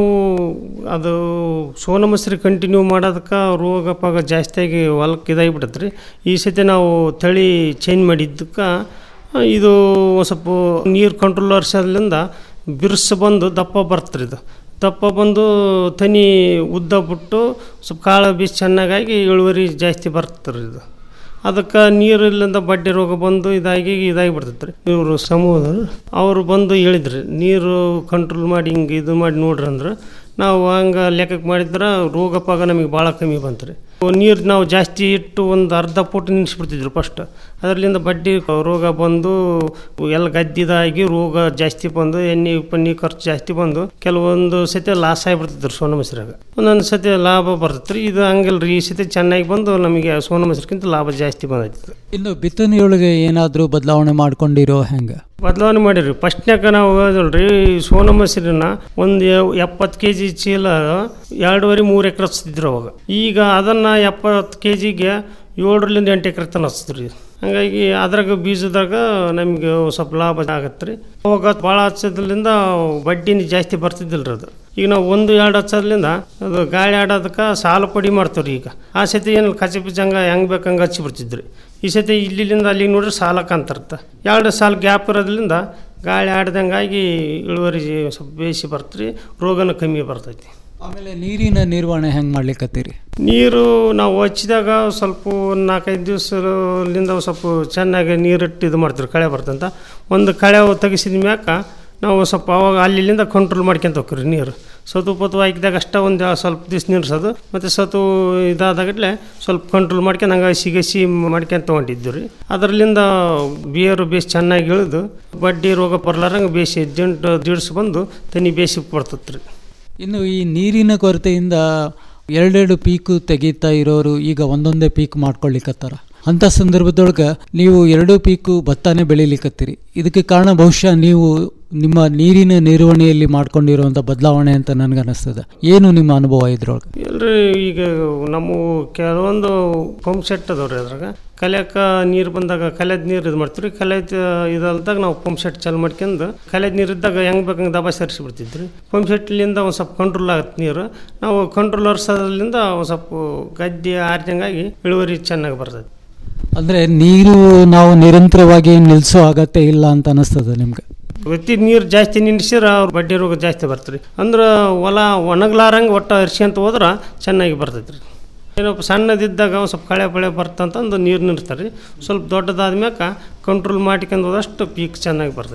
ಅದು ಸೋನ ಮಸರಿ ಕಂಟಿನ್ಯೂ ಮಾಡೋದಕ್ಕೆ ರೋಗ ಪಾಗ ಜಾಸ್ತಿಯಾಗಿ ಹೊಲಕ್ಕೆ ಇದಾಗಿಬಿಟ್ಟೈತೆ ರೀ ಈ ಸತಿ ನಾವು ತಳಿ ಚೇಂಜ್ ಮಾಡಿದ್ದಕ್ಕೆ ಇದು ಒಂದ್ ಸ್ವಲ್ಪ ನೀರು ಕಂಟ್ರೋಲ್ ವರ್ಷದಿಂದ ಬಿರುಸು ಬಂದು ದಪ್ಪ ಬರ್ತದೆ ಇದು ದಪ್ಪ ಬಂದು ತನಿ ಉದ್ದ ಬಿಟ್ಟು ಸ್ವಲ್ಪ ಕಾಳು ಬೀಜ ಚೆನ್ನಾಗಾಗಿ ಇಳುವರಿ ಜಾಸ್ತಿ ಬರ್ತದೆ ಇದು ಅದಕ್ಕೆ ನೀರಿಲ್ಲಿಂದ ಬಡ್ಡಿ ರೋಗ ಬಂದು ಇದಾಗಿ ಇದಾಗಿ ಬಿಡ್ತೈತೆ ರೀ ಇವರು ಸಮೂಹದವ್ರು ಅವರು ಬಂದು ಹೇಳಿದ್ರಿ ನೀರು ಕಂಟ್ರೋಲ್ ಮಾಡಿ ಹಿಂಗೆ ಇದು ಮಾಡಿ ನೋಡ್ರಿ ಅಂದ್ರೆ ನಾವು ಹಂಗೆ ಲೆಕ್ಕಕ್ಕೆ ಮಾಡಿದ್ರೆ ರೋಗ ಪಾಗ ನಮಗೆ ಭಾಳ ಕಮ್ಮಿ ಬಂತು ರೀ ನೀರು ನಾವು ಜಾಸ್ತಿ ಇಟ್ಟು ಒಂದು ಅರ್ಧ ಫುಟ್ ನಿಲ್ಲಿಸ್ಬಿಡ್ತಿದ್ರು ಫಸ್ಟ್ ಅದರಲ್ಲಿಂದ ಬಡ್ಡಿ ರೋಗ ಬಂದು ಎಲ್ಲ ಗದ್ದಿದಾಗಿ ರೋಗ ಜಾಸ್ತಿ ಬಂದು ಎಣ್ಣೆ ಪಣ್ಣಿ ಖರ್ಚು ಜಾಸ್ತಿ ಬಂದು ಕೆಲವೊಂದು ಸತಿ ಲಾಸ್ ಆಗಿಬಿಡ್ತಿದ್ರು ಸೋನ ಮಸರಾಗ ಒಂದೊಂದು ಸತಿ ಲಾಭ ಬರ್ತೈತೆ ರೀ ಇದು ಹಂಗಲ್ಲ ರೀ ಈ ಸತಿ ಚೆನ್ನಾಗಿ ಬಂದು ನಮಗೆ ಸೋನ ಮಸರಿಗಿಂತ ಲಾಭ ಜಾಸ್ತಿ ಬಂದೈತಿ ಇನ್ನು ಬಿತ್ತನೆಯೊಳಗೆ ಏನಾದರೂ ಬದಲಾವಣೆ ಮಾಡ್ಕೊಂಡಿರೋ ಹೆಂಗೆ ಬದಲಾವಣೆ ಮಾಡಿರಿ ಫಸ್ಟ್ನ್ಯಾಗ ನಾವು ಹೇಳ್ರಿ ಸೋನ ಮಸರಿನ ಒಂದು ಎಪ್ಪತ್ತು ಕೆ ಜಿ ಚೀಲ ಎರಡೂವರೆ ಮೂರು ಎಕರೆ ಹಚ್ತಿದ್ರು ಅವಾಗ ಈಗ ಅದನ್ನು ಎಪ್ಪತ್ತು ಕೆ ಜಿಗೆ ಏಳರಿಂದ ಎಂಟು ಎಕರೆ ತನಕ ಹಚ್ತಿದ್ರಿ ಹಂಗಾಗಿ ಅದ್ರಾಗ ಬೀಜದಾಗ ನಮಗೆ ಸ್ವಲ್ಪ ಲಾಭ ಆಗತ್ತೆ ರೀ ಅವಾಗ ಭಾಳ ಹಚ್ಚೋದ್ರಿಂದ ಬಡ್ಡಿನ ಜಾಸ್ತಿ ಬರ್ತಿದ್ದಿಲ್ಲ ರೀ ಅದು ಈಗ ನಾವು ಒಂದು ಎರಡು ಹಚ್ಚೋದ್ರಿಂದ ಅದು ಗಾಳಿ ಆಡೋದಕ್ಕೆ ಸಾಲ ಪಡಿ ಮಾಡ್ತೀವಿ ರೀ ಈಗ ಆ ಸತಿ ಏನು ಕಚ್ಚಿ ಪಿಚ್ಚಂಗ ಹೆಂಗೆ ಬೇಕಂಗೆ ಹಚ್ಚಿ ಬಿಡ್ತಿದ್ರಿ ಈ ಸತಿ ಇಲ್ಲಿಂದ ಅಲ್ಲಿಗೆ ನೋಡ್ರಿ ಸಾಲ ಕಾಣ್ತಿರುತ್ತೆ ಎರಡು ಸಾಲ ಗ್ಯಾಪ್ ಇರೋದ್ರಿಂದ ಗಾಳಿ ಆಡ್ದಂಗಾಗಿ ಇಳುವರಿ ಸ್ವಲ್ಪ ಬೇಸಿ ಬರ್ತ್ರಿ ರೋಗನೂ ಕಮ್ಮಿ ಬರ್ತೈತಿ ಆಮೇಲೆ ನೀರಿನ ನಿರ್ವಹಣೆ ಹೆಂಗೆ ಮಾಡ್ಲಿಕ್ಕತ್ತೀರಿ ನೀರು ನಾವು ಹಚ್ಚಿದಾಗ ಸ್ವಲ್ಪ ಒಂದು ನಾಲ್ಕೈದು ದಿವಸದಿಂದ ಸ್ವಲ್ಪ ಚೆನ್ನಾಗಿ ನೀರಿಟ್ಟು ಇದು ಮಾಡ್ತೀವಿ ಕಳೆ ಬರ್ತಂತ ಒಂದು ಕಳೆ ತೆಗಿಸಿದ ಮ್ಯಾಕ ನಾವು ಸ್ವಲ್ಪ ಅವಾಗ ಅಲ್ಲಿಂದ ಕಂಟ್ರೋಲ್ ಮಾಡ್ಕೊಂತ ಹೋಗ್ರಿ ನೀರು ಸತು ಪತು ಹಾಕಿದಾಗ ಅಷ್ಟೇ ಒಂದು ಸ್ವಲ್ಪ ದಿವ್ಸ ನಿಲ್ಸೋದು ಮತ್ತು ಸತು ಇದಾದಾಗಟ್ಲೆ ಸ್ವಲ್ಪ ಕಂಟ್ರೋಲ್ ಮಾಡ್ಕೊಂಡು ಹಂಗೆ ಹಸಿ ಗಸಿ ಮಾಡ್ಕೊಂತ ತೊಗೊಂಡಿದ್ದು ರೀ ಅದರಲ್ಲಿಂದ ಬೇರು ಬೇಸ್ ಚೆನ್ನಾಗಿ ಇಳಿದು ಬಡ್ಡಿ ರೋಗ ಬರ್ಲಾರಂಗೆ ಬೇಸಿ ಜಂಟು ದಿಡ್ಸ್ ಬಂದು ತನಿ ಬೇಸಿ ಬರ್ತೈತೆ ರೀ ಇನ್ನು ಈ ನೀರಿನ ಕೊರತೆಯಿಂದ ಎರಡೆರಡು ಪೀಕು ತೆಗಿತಾ ಇರೋರು ಈಗ ಒಂದೊಂದೇ ಪೀಕ್ ಮಾಡ್ಕೊಳ್ಳಿಕತ್ತಾರ ಅಂಥ ಸಂದರ್ಭದೊಳಗೆ ನೀವು ಎರಡು ಪೀಕು ಭತ್ತನೇ ಬೆಳಿಲಿಕತ್ತೀರಿ ಇದಕ್ಕೆ ಕಾರಣ ಬಹುಶಃ ನೀವು ನಿಮ್ಮ ನೀರಿನ ನಿರ್ವಹಣೆಯಲ್ಲಿ ಮಾಡ್ಕೊಂಡಿರುವಂಥ ಬದಲಾವಣೆ ಅಂತ ನನಗನ್ನಿಸ್ತದೆ ಏನು ನಿಮ್ಮ ಅನುಭವ ಇದ್ರೊಳಗೆ ಇಲ್ರಿ ಈಗ ನಮ್ಮ ಕೆಲವೊಂದು ಪಂಪ್ ಸೆಟ್ ಅದಾವ್ರಿ ಅದ್ರಾಗ ಕಲಿಯಕ ನೀರು ಬಂದಾಗ ಕಲೆದ ನೀರು ಇದು ಮಾಡ್ತೀವಿ ಕಲೆದ ಇದಲ್ದಾಗ ನಾವು ಪಂಪ್ ಸೆಟ್ ಚಾಲು ಮಾಡ್ಕೊಂಡು ಕಲೆದ ನೀರು ಇದ್ದಾಗ ಹೆಂಗೆ ಬೇಕಂಗೆ ದಬ ಸೇರಿಸಿ ಬಿಡ್ತಿದ್ರಿ ಪಂಪ್ ಸೆಟ್ಲಿಂದ ಒಂದು ಸ್ವಲ್ಪ ಕಂಟ್ರೋಲ್ ಆಗುತ್ತೆ ನೀರು ನಾವು ಕಂಟ್ರೋಲ್ ವರ್ಷದಿಂದ ಒಂದು ಸ್ವಲ್ಪ ಗದ್ದೆ ಆರ್ದಂಗಾಗಿ ಇಳುವರಿ ಚೆನ್ನಾಗಿ ಬರ್ತೈತೆ ಅಂದರೆ ನೀರು ನಾವು ನಿರಂತರವಾಗಿ ನಿಲ್ಲಿಸೋ ಅಗತ್ಯ ಇಲ್ಲ ಅಂತ ಅನಿಸ್ತದೆ ನಿಮ್ಗೆ ಪ್ರತಿ ನೀರು ಜಾಸ್ತಿ ನಿಲ್ಲಿಸಿದ್ರೆ ಅವ್ರ ಬಡ್ಡಿ ರೋಗ ಜಾಸ್ತಿ ಬರ್ತದೆ ಅಂದ್ರೆ ಹೊಲ ಒಣಗ್ಲಾರಂಗೆ ಒಟ್ಟು ಹರ್ಸ್ಕೊಂತ ಹೋದ್ರೆ ಚೆನ್ನಾಗಿ ಬರ್ತೈತೆ ರೀ ಏನಪ್ಪ ಸಣ್ಣದಿದ್ದಾಗ ಒಂದು ಸ್ವಲ್ಪ ಕಳೆ ಪಳೆ ಬರ್ತಂತಂದು ನೀರು ನಿಲ್ಲಿಸ್ತಾರೆ ರೀ ಸ್ವಲ್ಪ ದೊಡ್ಡದಾದ ಮ್ಯಾಕ ಕಂಟ್ರೋಲ್ ಮಾಡ್ಕೊಂಡು ಹೋದಷ್ಟು ಪೀಕ್ ಚೆನ್ನಾಗಿ ಬರ್ತೈತೆ ರೀ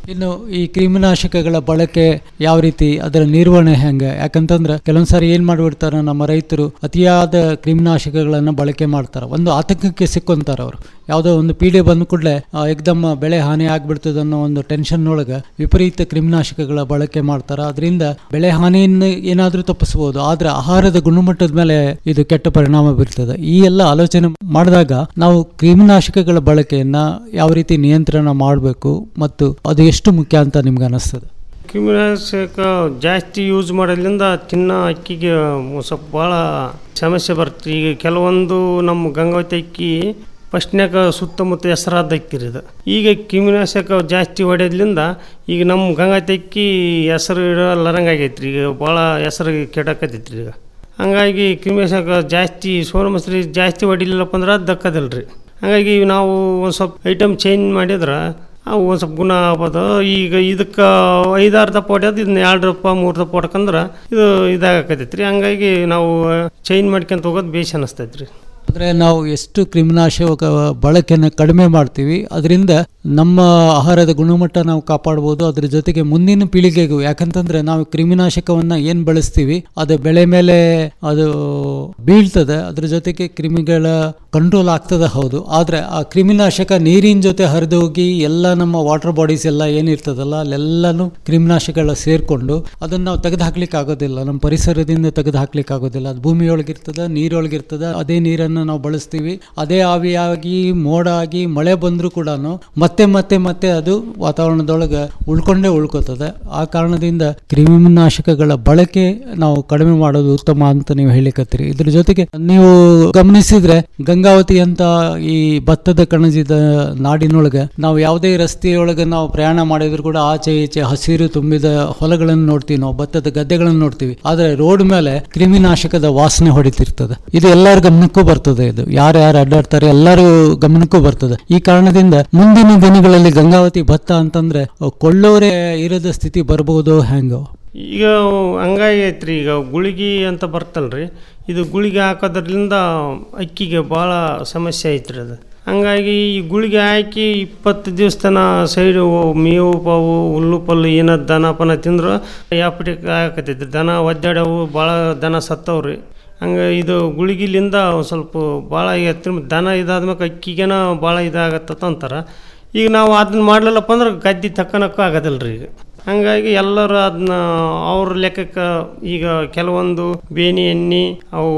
ಇನ್ನು ಈ ಕ್ರಿಮಿನಾಶಕಗಳ ಬಳಕೆ ಯಾವ ರೀತಿ ಅದರ ನಿರ್ವಹಣೆ ಹೆಂಗೆ ಯಾಕಂತಂದ್ರೆ ಕೆಲವೊಂದು ಸಾರಿ ಏನು ಮಾಡಿಬಿಡ್ತಾರೆ ನಮ್ಮ ರೈತರು ಅತಿಯಾದ ಕ್ರಿಮಿನಾಶಕಗಳನ್ನು ಬಳಕೆ ಮಾಡ್ತಾರೆ ಒಂದು ಆತಂಕಕ್ಕೆ ಸಿಕ್ಕೊಂತಾರೆ ಅವರು ಯಾವುದೋ ಒಂದು ಪೀಡೆ ಬಂದ ಕೂಡಲೇ ಏಕದಮ್ ಬೆಳೆ ಹಾನಿ ಆಗ್ಬಿಡ್ತದೆ ಅನ್ನೋ ಒಂದು ಟೆನ್ಷನ್ ಒಳಗೆ ವಿಪರೀತ ಕ್ರಿಮಿನಾಶಕಗಳ ಬಳಕೆ ಮಾಡ್ತಾರೆ ಅದರಿಂದ ಬೆಳೆ ಹಾನಿಯನ್ನು ಏನಾದರೂ ತಪ್ಪಿಸ್ಬೋದು ಆದರೆ ಆಹಾರದ ಗುಣಮಟ್ಟದ ಮೇಲೆ ಇದು ಕೆಟ್ಟ ಪರಿಣಾಮ ಬೀರ್ತದೆ ಈ ಎಲ್ಲ ಆಲೋಚನೆ ಮಾಡಿದಾಗ ನಾವು ಕ್ರಿಮಿನಾಶಕಗಳ ಬಳಕೆಯನ್ನ ಯಾವ ರೀತಿ ನಿಯಂತ್ರಣ ಮಾಡಬೇಕು ಮತ್ತು ಅದು ಎಷ್ಟು ಮುಖ್ಯ ಅಂತ ನಿಮ್ಗೆ ಅನಿಸ್ತದೆ ಕ್ರಿಮಿನಾಶಕ ಜಾಸ್ತಿ ಯೂಸ್ ಮಾಡೋದ್ರಿಂದ ತಿನ್ನೋ ಅಕ್ಕಿಗೆ ಒಂದ್ ಸ್ವಲ್ಪ ಭಾಳ ಸಮಸ್ಯೆ ಬರುತ್ತೆ ಈಗ ಕೆಲವೊಂದು ನಮ್ಮ ಗಂಗಾವತಿ ಅಕ್ಕಿ ಫಸ್ಟ್ನ್ಯಾಗ ಸುತ್ತಮುತ್ತ ಹೆಸರಾದ ಅಕ್ಕಿ ರೀ ಇದು ಈಗ ಕ್ರಿಮಿನಾಶಕ ಜಾಸ್ತಿ ಹೊಡೆಯೋದ್ರಿಂದ ಈಗ ನಮ್ಮ ಗಂಗಾವತಿ ಅಕ್ಕಿ ಹೆಸರು ಇಡಲಾರಂಗೆ ಆಗೈತೆ ರೀ ಈಗ ಭಾಳ ಹೆಸರು ಕೆಡಕತ್ತೈತೆ ರೀ ಈಗ ಹಂಗಾಗಿ ಕ್ರಿಮಿನಾಶಕ ಜಾಸ್ತಿ ಸೋನ ಮಸೂರಿ ಜಾಸ್ತಿ ಹೊಡಿಲಿಲ್ಲಪ್ಪ ಅಂದ್ರೆ ಅದು ದಕ್ಕದಿಲ್ಲ ರೀ ಹಾಗಾಗಿ ನಾವು ಒಂದು ಸ್ವಲ್ಪ ಐಟಮ್ ಚೇಂಜ್ ಮಾಡಿದ್ರೆ ಅವು ಒಂದು ಸ್ವಲ್ಪ ಗುಣ ಆಗ್ಬೋದು ಈಗ ಇದಕ್ಕೆ ಐದಾರು ದಪ್ಪ ಹೊಡ್ಯೋದು ಇದನ್ನ ಎರಡು ದಪ್ಪ ಮೂರು ದಪ್ಪ ಹೊಡ್ಕಂದ್ರೆ ಇದು ಇದಾಗಕತ್ತೈತೆ ರೀ ಹಂಗಾಗಿ ನಾವು ಚೇಂಜ್ ಮಾಡ್ಕೊಂತ ಹೋಗೋದು ಬೇಸ್ ಅನ್ನಿಸ್ತೈತೆ ರೀ ಅಂದರೆ ನಾವು ಎಷ್ಟು ಕ್ರಿಮಿನಾಶಕ ಬಳಕೆಯನ್ನು ಕಡಿಮೆ ಮಾಡ್ತೀವಿ ಅದರಿಂದ ನಮ್ಮ ಆಹಾರದ ಗುಣಮಟ್ಟ ನಾವು ಕಾಪಾಡ್ಬೋದು ಅದ್ರ ಜೊತೆಗೆ ಮುಂದಿನ ಪೀಳಿಗೆಗೂ ಯಾಕಂತಂದ್ರೆ ನಾವು ಕ್ರಿಮಿನಾಶಕವನ್ನು ಏನು ಬಳಸ್ತೀವಿ ಅದು ಬೆಳೆ ಮೇಲೆ ಅದು ಬೀಳ್ತದೆ ಅದ್ರ ಜೊತೆಗೆ ಕ್ರಿಮಿಗಳ ಕಂಟ್ರೋಲ್ ಆಗ್ತದೆ ಹೌದು ಆದರೆ ಆ ಕ್ರಿಮಿನಾಶಕ ನೀರಿನ ಜೊತೆ ಹರಿದು ಹೋಗಿ ಎಲ್ಲ ನಮ್ಮ ವಾಟರ್ ಬಾಡೀಸ್ ಎಲ್ಲ ಏನಿರ್ತದಲ್ಲ ಅಲ್ಲೆಲ್ಲನೂ ಕ್ರಿಮಿನಾಶಕಗಳ ಸೇರಿಕೊಂಡು ಅದನ್ನು ನಾವು ತೆಗೆದು ಹಾಕ್ಲಿಕ್ಕೆ ಆಗೋದಿಲ್ಲ ನಮ್ಮ ಪರಿಸರದಿಂದ ತೆಗೆದು ಹಾಕ್ಲಿಕ್ಕೆ ಆಗೋದಿಲ್ಲ ಅದು ಭೂಮಿಯೊಳಗಿರ್ತದೆ ನೀರೊಳಗಿರ್ತದೆ ಅದೇ ನೀರನ್ನು ನಾವು ಬಳಸ್ತೀವಿ ಅದೇ ಆವಿಯಾಗಿ ಮೋಡ ಆಗಿ ಮಳೆ ಬಂದರೂ ಕೂಡ ಮತ್ತೆ ಮತ್ತೆ ಮತ್ತೆ ಅದು ವಾತಾವರಣದೊಳಗೆ ಉಳ್ಕೊಂಡೇ ಉಳ್ಕೋತದೆ ಆ ಕಾರಣದಿಂದ ಕ್ರಿಮಿನಾಶಕಗಳ ಬಳಕೆ ನಾವು ಕಡಿಮೆ ಮಾಡೋದು ಉತ್ತಮ ಅಂತ ನೀವು ಹೇಳಿಕತ್ತೀರಿ ಇದ್ರ ಜೊತೆಗೆ ನೀವು ಗಮನಿಸಿದ್ರೆ ಗಂಗಾವತಿ ಅಂತ ಈ ಭತ್ತದ ಕಣಜಿದ ನಾಡಿನೊಳಗೆ ನಾವು ಯಾವುದೇ ರಸ್ತೆಯೊಳಗೆ ನಾವು ಪ್ರಯಾಣ ಮಾಡಿದ್ರು ಕೂಡ ಆಚೆ ಈಚೆ ಹಸಿರು ತುಂಬಿದ ಹೊಲಗಳನ್ನು ನೋಡ್ತೀವಿ ನಾವು ಭತ್ತದ ಗದ್ದೆಗಳನ್ನು ನೋಡ್ತೀವಿ ಆದ್ರೆ ರೋಡ್ ಮೇಲೆ ಕ್ರಿಮಿನಾಶಕದ ವಾಸನೆ ಹೊಡಿತಿರ್ತದೆ ಇದು ಎಲ್ಲರ ಗಮನಕ್ಕೂ ಬರ್ತದೆ ಇದು ಯಾರು ಯಾರು ಅಡ್ಡಾಡ್ತಾರೆ ಎಲ್ಲರೂ ಗಮನಕ್ಕೂ ಬರ್ತದೆ ಈ ಕಾರಣದಿಂದ ಮುಂದಿನ ದಿನಗಳಲ್ಲಿ ಗಂಗಾವತಿ ಭತ್ತ ಅಂತಂದ್ರೆ ಕೊಳ್ಳೋರೆ ಇರದ ಸ್ಥಿತಿ ಬರ್ಬೋದು ಹೆಂಗೋ ಈಗ ಹಂಗಾಗಿ ಐತ್ರಿ ಈಗ ಗುಳಿಗೆ ಅಂತ ಬರ್ತಲ್ರಿ ಇದು ಗುಳಿಗೆ ಹಾಕೋದ್ರಿಂದ ಅಕ್ಕಿಗೆ ಭಾಳ ಸಮಸ್ಯೆ ಐತ್ರಿ ಅದು ಹಂಗಾಗಿ ಈ ಗುಳಿಗೆ ಹಾಕಿ ಇಪ್ಪತ್ತು ದಿವಸ ತನ ಸೈಡು ಮೇವು ಪಾವು ಹುಲ್ಲು ಪಲ್ಲು ಏನದು ದನ ಪನ ತಿಂದ್ರು ಯಾಪಟಿ ಹಾಕತೈತ್ರಿ ದನ ಒದ್ದಾಡವು ಭಾಳ ದನ ಸತ್ತವ್ರಿ ಹಂಗೆ ಇದು ಗುಳಿಗಿಲಿಂದ ಒಂದು ಸ್ವಲ್ಪ ಭಾಳ ಎತ್ತರ ದನ ಇದಾದ್ಮೇಲೆ ಅಕ್ಕಿಗೇನ ಭಾಳ ಇದಾಗತ್ತ ಅಂತಾರೆ ಈಗ ನಾವು ಅದನ್ನ ಮಾಡ್ಲಿಲ್ಲಪ್ಪ ಅಂದ್ರೆ ಗದ್ದೆ ತಕ್ಕನಕ್ಕೂ ಆಗೋದಿಲ್ಲ ರೀ ಈಗ ಹಂಗಾಗಿ ಎಲ್ಲರೂ ಅದನ್ನ ಅವ್ರ ಲೆಕ್ಕಕ್ಕೆ ಈಗ ಕೆಲವೊಂದು ಬೇನಿ ಎಣ್ಣೆ ಅವು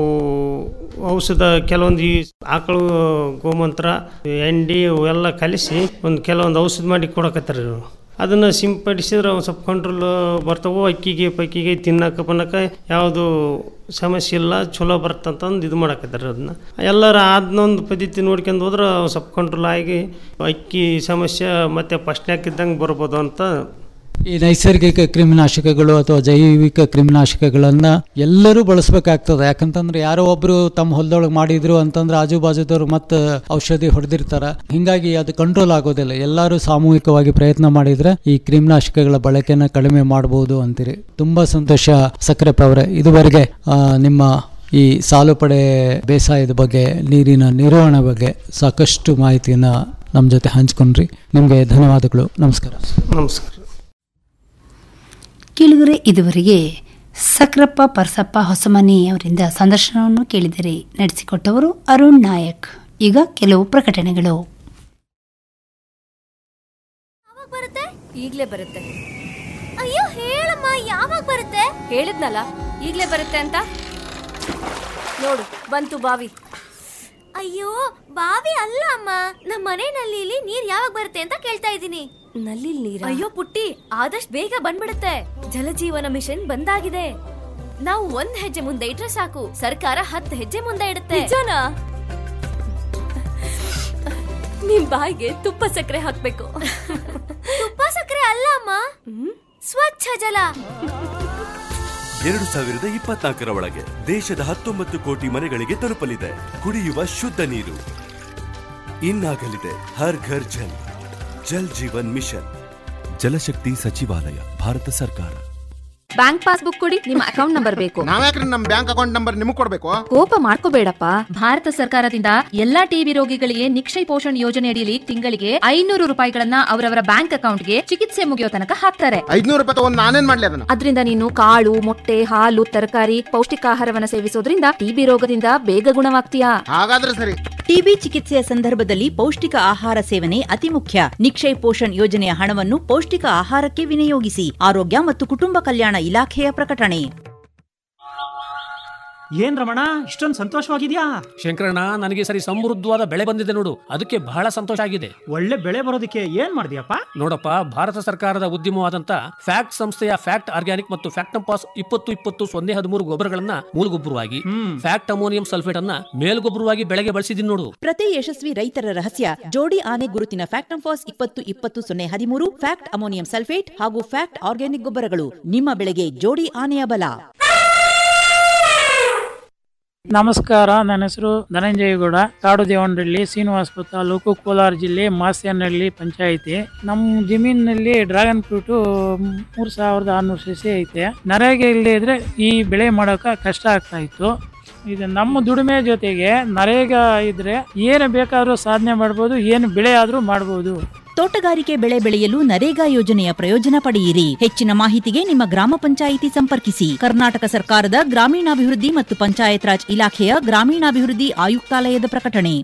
ಔಷಧ ಕೆಲವೊಂದು ಈ ಆಕಳು ಗೋಮಂತ್ರ ಎಂಡಿ ಅವೆಲ್ಲ ಕಲಿಸಿ ಒಂದು ಕೆಲವೊಂದು ಔಷಧ ಮಾಡಿ ಕೊಡಕತ್ತಾರೆ ಇವ್ರು ಅದನ್ನು ಸಿಂಪಡಿಸಿದ್ರೆ ಒಂದು ಸ್ವಲ್ಪ ಕಂಟ್ರೋಲ್ ಬರ್ತಾವೆ ಅಕ್ಕಿಗೆ ಪಕ್ಕಿಗೆ ತಿನ್ನಕ್ಕೆ ಪನ್ನಕ್ಕೆ ಯಾವುದು ಸಮಸ್ಯೆ ಇಲ್ಲ ಚಲೋ ಬರ್ತಂತಂದು ಇದು ಮಾಡಕತ್ತಾರೆ ಅದನ್ನ ಎಲ್ಲರ ಅದನ್ನೊಂದು ಪದ್ಧತಿ ನೋಡ್ಕೊಂಡು ಹೋದ್ರೆ ಒಂದ್ ಸ್ವಲ್ಪ ಕಂಟ್ರೋಲ್ ಆಗಿ ಅಕ್ಕಿ ಸಮಸ್ಯೆ ಮತ್ತೆ ಫಸ್ಟ್ನ್ಯಾಗ ಇದ್ದಂಗೆ ಬರ್ಬೋದು ಅಂತ ಈ ನೈಸರ್ಗಿಕ ಕ್ರಿಮಿನಾಶಕಗಳು ಅಥವಾ ಜೈವಿಕ ಕ್ರಿಮಿನಾಶಕಗಳನ್ನ ಎಲ್ಲರೂ ಬಳಸಬೇಕಾಗ್ತದೆ ಯಾಕಂತಂದ್ರೆ ಯಾರೋ ಒಬ್ರು ತಮ್ಮ ಹೊಲದೊಳಗೆ ಮಾಡಿದ್ರು ಅಂತಂದ್ರೆ ಆಜು ಬಾಜುದವ್ರು ಮತ್ತೆ ಔಷಧಿ ಹೊಡೆದಿರ್ತಾರ ಹಿಂಗಾಗಿ ಅದು ಕಂಟ್ರೋಲ್ ಆಗೋದಿಲ್ಲ ಎಲ್ಲರೂ ಸಾಮೂಹಿಕವಾಗಿ ಪ್ರಯತ್ನ ಮಾಡಿದ್ರೆ ಈ ಕ್ರಿಮಿನಾಶಕಗಳ ಬಳಕೆನ ಕಡಿಮೆ ಮಾಡಬಹುದು ಅಂತೀರಿ ತುಂಬಾ ಸಂತೋಷ ಸಕ್ಕರೆಪ್ಪ ಅವರೇ ಇದುವರೆಗೆ ಆ, ನಿಮ್ಮ ಈ ಸಾಲು ಪಡೆ ಬೇಸಾಯದ ಬಗ್ಗೆ ನೀರಿನ ನಿರ್ವಹಣೆ ಬಗ್ಗೆ ಸಾಕಷ್ಟು ಮಾಹಿತಿಯನ್ನ ನಮ್ಮ ಜೊತೆ ಹಂಚ್ಕೊಂಡ್ರಿ ನಿಮಗೆ ಧನ್ಯವಾದಗಳು ನಮಸ್ಕಾರ ನಮಸ್ಕಾರ ಕೇಳಿದರೆ ಇದುವರೆಗೆ ಸಕ್ರಪ್ಪ ಪರ್ಸಪ್ಪ ಹೊಸಮನಿ ಅವರಿಂದ ಸಂದರ್ಶನವನ್ನು ಕೇಳಿದರೆ ನಡೆಸಿಕೊಟ್ಟವರು ಅರುಣ್ ನಾಯಕ್ ಈಗ ಕೆಲವು ಪ್ರಕಟಣೆಗಳು ಈಗ್ಲೇ ಬರುತ್ತೆ ಅಯ್ಯೋ ಹೇಳಮ್ಮ ಯಾವಾಗ ಬರುತ್ತೆ ಹೇಳಿದ್ನಲ್ಲ ಈಗ್ಲೇ ಬರುತ್ತೆ ಅಂತ ನೋಡು ಬಂತು ಬಾವಿ ಅಯ್ಯೋ ಬಾವಿ ಅಲ್ಲ ಅಮ್ಮ ನಮ್ಮ ಮನೆ ನಲ್ಲಿಲಿ ನೀರ್ ಯಾವಾಗ ಬರುತ್ತೆ ಅಂತ ಕೇಳ್ತಾ ಇದ್ದೀನಿ ನಲ್ಲಿ ನೀರ ಅಯ್ಯೋ ಪುಟ್ಟಿ ಆದಷ್ಟು ಬೇಗ ಬಂದ್ಬಿಡುತ್ತೆ ಜಲಜೀವನ ಮಿಷನ್ ಬಂದಾಗಿದೆ ನಾವು ಒಂದ್ ಹೆಜ್ಜೆ ಮುಂದೆ ಇಟ್ರೆ ಸಾಕು ಸರ್ಕಾರ ಹತ್ತು ಹೆಜ್ಜೆ ಮುಂದೆ ಇಡುತ್ತೆ ನಿಜನಾ ನಿಮ್ ಬಾಯಿಗೆ ತುಪ್ಪ ಸಕ್ಕರೆ ಹಾಕ್ಬೇಕು ತುಪ್ಪ ಸಕ್ಕರೆ ಅಲ್ಲ ಅಮ್ಮ ಸ್ವಚ್ಛ ಜಲ ಎರಡು ಸಾವಿರದ ಇಪ್ಪತ್ನಾಲ್ಕರ ಒಳಗೆ ದೇಶದ ಹತ್ತೊಂಬತ್ತು ಕೋಟಿ ಮನೆಗಳಿಗೆ ತಲುಪಲಿದೆ ಕುಡಿಯುವ ಶುದ್ಧ ನೀರು ಇನ್ನಾಗಲಿದೆ ಹರ್ ಘರ್ ಜಲ್ ಜಲ್ ಜೀವನ್ ಮಿಷನ್ ಜಲಶಕ್ತಿ ಸಚಿವಾಲಯ ಭಾರತ ಸರ್ಕಾರ ಬ್ಯಾಂಕ್ ಪಾಸ್ಬುಕ್ ಕೊಡಿ ನಿಮ್ಮ ಅಕೌಂಟ್ ನಂಬರ್ ಬೇಕು ನಾವ್ಯಾಕ್ರಿ ನಮ್ ಬ್ಯಾಂಕ್ ಅಕೌಂಟ್ ನಂಬರ್ ನಿಮಗ್ ಕೊಡ್ಬೇಕು ಕೋಪ ಮಾಡ್ಕೋಬೇಡಪ್ಪ ಭಾರತ ಸರ್ಕಾರದಿಂದ ಎಲ್ಲಾ ಟಿಬಿ ರೋಗಿಗಳಿಗೆ ನಿಕ್ಷಯ್ ಪೋಷಣ್ ಯೋಜನೆ ಅಡಿಯಲ್ಲಿ ತಿಂಗಳಿಗೆ ಐನೂರು ರೂಪಾಯಿಗಳನ್ನ ಅವರವರ ಬ್ಯಾಂಕ್ ಅಕೌಂಟ್ಗೆ ಚಿಕಿತ್ಸೆ ಮುಗಿಯೋ ತನಕ ಹಾಕ್ತಾರೆ ಐದ್ನೂರು ರೂಪಾಯಿ ತಗೊಂಡ್ ನಾನೇನ್ ಮಾಡ್ಲಿ ಅದನ್ನ ಅದರಿಂದ ನೀನು ಕಾಳು ಮೊಟ್ಟೆ ಹಾಲು ತರಕಾರಿ ಪೌಷ್ಟಿಕಾಹಾರವನ್ನ ಸೇವಿಸೋದ್ರಿಂದ ಟಿಬಿ ರೋಗದಿಂದ ಬೇಗ ಗುಣವಾಗ್ತೀಯಾ ಹಾಗಾದ್ರೆ ಸರಿ ಟಿಬಿ ಚಿಕಿತ್ಸೆಯ ಸಂದರ್ಭದಲ್ಲಿ ಪೌಷ್ಟಿಕ ಆಹಾರ ಸೇವನೆ ಅತಿ ಮುಖ್ಯ ನಿಕ್ಷಯ್ ಪೋಷಣ್ ಯೋಜನೆಯ ಹಣವನ್ನು ಪೌಷ್ಟಿಕ ಆಹಾರಕ್ಕೆ ವಿನಿಯೋಗಿಸಿ ಆರೋಗ್ಯ ಮತ್ತು ಕುಟುಂಬ ಕಲ್ಯಾಣ ಇಲಾಖೆಯ ಪ್ರಕಟಣೆ ಏನ್ ರಮಣ ಇಷ್ಟೊಂದು ಸಂತೋಷವಾಗಿದ್ಯಾ ಶಂಕರಣ್ಣ ನನಗೆ ಸರಿ ಸಮೃದ್ಧವಾದ ಬೆಳೆ ಬಂದಿದೆ ನೋಡು ಅದಕ್ಕೆ ಬಹಳ ಸಂತೋಷ ಆಗಿದೆ ಒಳ್ಳೆ ಬೆಳೆ ಬರೋದಕ್ಕೆ ಏನ್ ಮಾಡಿದ್ಯಪ್ಪ ನೋಡಪ್ಪ ಭಾರತ ಸರ್ಕಾರದ ಉದ್ಯಮವಾದಂತ ಫ್ಯಾಕ್ಟ್ ಸಂಸ್ಥೆಯ ಫ್ಯಾಕ್ಟ್ ಆರ್ಗ್ಯಾನಿಕ್ ಮತ್ತು ಫ್ಯಾಕ್ಟಂಪಾಸ್ ಇಪ್ಪತ್ತು ಇಪ್ಪತ್ತು ಸೊನ್ನೆ ಹದಿಮೂರು ಗೊಬ್ಬರಗಳನ್ನ ಮೂಲಗೊಬ್ಬರವಾಗಿ ಫ್ಯಾಕ್ಟ್ ಅಮೋನಿಯಂ ಸಲ್ಫೇಟ್ ಅನ್ನ ಮೇಲ್ಗೊಬ್ಬರವಾಗಿ ಬೆಳೆಗೆ ಬಳಸಿದೀನಿ ನೋಡು ಪ್ರತಿ ಯಶಸ್ವಿ ರೈತರ ರಹಸ್ಯ ಜೋಡಿ ಆನೆ ಗುರುತಿನ ಫ್ಯಾಕ್ಟಂಫಾಸ್ ಇಪ್ಪತ್ತು ಇಪ್ಪತ್ತು ಸೊನ್ನೆ ಹದಿಮೂರು ಫ್ಯಾಕ್ಟ್ ಅಮೋನಿಯಂ ಸಲ್ಫೇಟ್ ಹಾಗೂ ಫ್ಯಾಕ್ಟ್ ಆರ್ಗ್ಯಾನಿಕ್ ಗೊಬ್ಬರಗಳು ನಿಮ್ಮ ಬೆಳೆಗೆ ಜೋಡಿ ಆನೆಯ ಬಲ ನಮಸ್ಕಾರ ನನ್ನ ಹೆಸರು ಧನಂಜಯಗೌಡ ಕಾಡು ದೇವನಹಳ್ಳಿ ಶ್ರೀನಿವಾಸಪುರ ತಾಲೂಕು ಕೋಲಾರ ಜಿಲ್ಲೆ ಮಾಸ್ಯನಹಳ್ಳಿ ಪಂಚಾಯಿತಿ ನಮ್ಮ ಜಮೀನಿನಲ್ಲಿ ಡ್ರ್ಯಾಗನ್ ಫ್ರೂಟ್ ಮೂರ್ ಸಾವಿರದ ಆರ್ನೂರು ಸಸಿ ಐತೆ ನರೇಗೆ ಇಲ್ಲದೆ ಇದ್ರೆ ಈ ಬೆಳೆ ಮಾಡೋಕೆ ಕಷ್ಟ ಆಗ್ತಾ ಇತ್ತು ಇದು ನಮ್ಮ ದುಡಿಮೆ ಜೊತೆಗೆ ನರೇಗ ಇದ್ರೆ ಏನು ಬೇಕಾದರೂ ಸಾಧನೆ ಮಾಡ್ಬೋದು ಏನು ಬೆಳೆ ಆದರೂ ಮಾಡ್ಬೋದು ತೋಟಗಾರಿಕೆ ಬೆಳೆ ಬೆಳೆಯಲು ನರೇಗಾ ಯೋಜನೆಯ ಪ್ರಯೋಜನ ಪಡೆಯಿರಿ ಹೆಚ್ಚಿನ ಮಾಹಿತಿಗೆ ನಿಮ್ಮ ಗ್ರಾಮ ಪಂಚಾಯಿತಿ ಸಂಪರ್ಕಿಸಿ ಕರ್ನಾಟಕ ಸರ್ಕಾರದ ಗ್ರಾಮೀಣಾಭಿವೃದ್ಧಿ ಮತ್ತು ಪಂಚಾಯತ್ ರಾಜ್ ಇಲಾಖೆಯ ಗ್ರಾಮೀಣಾಭಿವೃದ್ಧಿ ಆಯುಕ್ತಾಲಯದ ಪ್ರಕಟಣೆ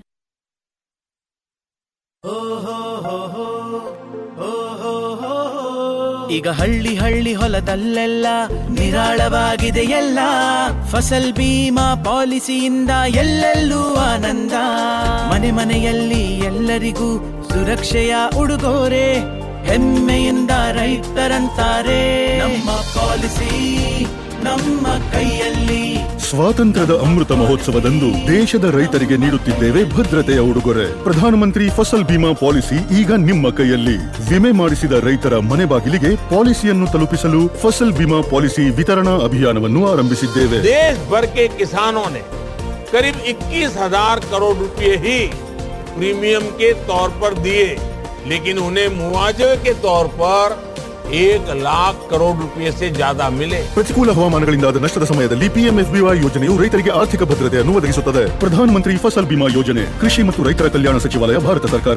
ಈಗ ಹಳ್ಳಿ ಹಳ್ಳಿ ಹೊಲದಲ್ಲೆಲ್ಲ ನಿರಾಳವಾಗಿದೆ ಎಲ್ಲ ಫಸಲ್ ಬೀಮಾ ಪಾಲಿಸಿಯಿಂದ ಎಲ್ಲೆಲ್ಲೂ ಆನಂದ ಮನೆ ಮನೆಯಲ್ಲಿ ಎಲ್ಲರಿಗೂ ಸುರಕ್ಷೆಯ ಉಡುಗೊರೆ ಹೆಮ್ಮೆಯಿಂದ ರೈತರಂತಾರೆ ನಮ್ಮ ಪಾಲಿಸಿ ನಮ್ಮ ಕೈಯಲ್ಲಿ ಸ್ವಾತಂತ್ರ್ಯದ ಅಮೃತ ಮಹೋತ್ಸವದಂದು ದೇಶದ ರೈತರಿಗೆ ನೀಡುತ್ತಿದ್ದೇವೆ ಭದ್ರತೆಯ ಉಡುಗೊರೆ ಪ್ರಧಾನಮಂತ್ರಿ ಫಸಲ್ ಬಿಮಾ ಪಾಲಿಸಿ ಈಗ ನಿಮ್ಮ ಕೈಯಲ್ಲಿ ವಿಮೆ ಮಾಡಿಸಿದ ರೈತರ ಮನೆ ಬಾಗಿಲಿಗೆ ಪಾಲಿಸಿಯನ್ನು ತಲುಪಿಸಲು ಫಸಲ್ ಬಿಮಾ ಪಾಲಿಸಿ ವಿತರಣಾ ಅಭಿಯಾನವನ್ನು ಆರಂಭಿಸಿದ್ದೇವೆ देश भर के किसानों ने करीब 21,000 करोड़ रुपए ही प्रीमियम के तौर पर दिए लेकिन उन्हें मुआवजे के तौर पर एक लाख करोड़ रुपए से ज्यादा मिले ಪ್ರತಿಕೂಲ ಹವಾಮಾನಗಳಿಂದಾದ ನಷ್ಟದ ಸಮಯದಲ್ಲಿ ಪಿಎಂಎಫ್ಬಿವೈ ಯೋಜನೆಯು ರೈತರಿಗೆ ಆರ್ಥಿಕ ಭದ್ರತೆಯನ್ನು ಒದಗಿಸುತ್ತದೆ ಪ್ರಧಾನಮಂತ್ರಿ ಫಸಲ್ ಬಿಮಾ ಯೋಜನೆ ಕೃಷಿ ಮತ್ತು ರೈತರ ಕಲ್ಯಾಣ ಸಚಿವಾಲಯ ಭಾರತ ಸರ್ಕಾರ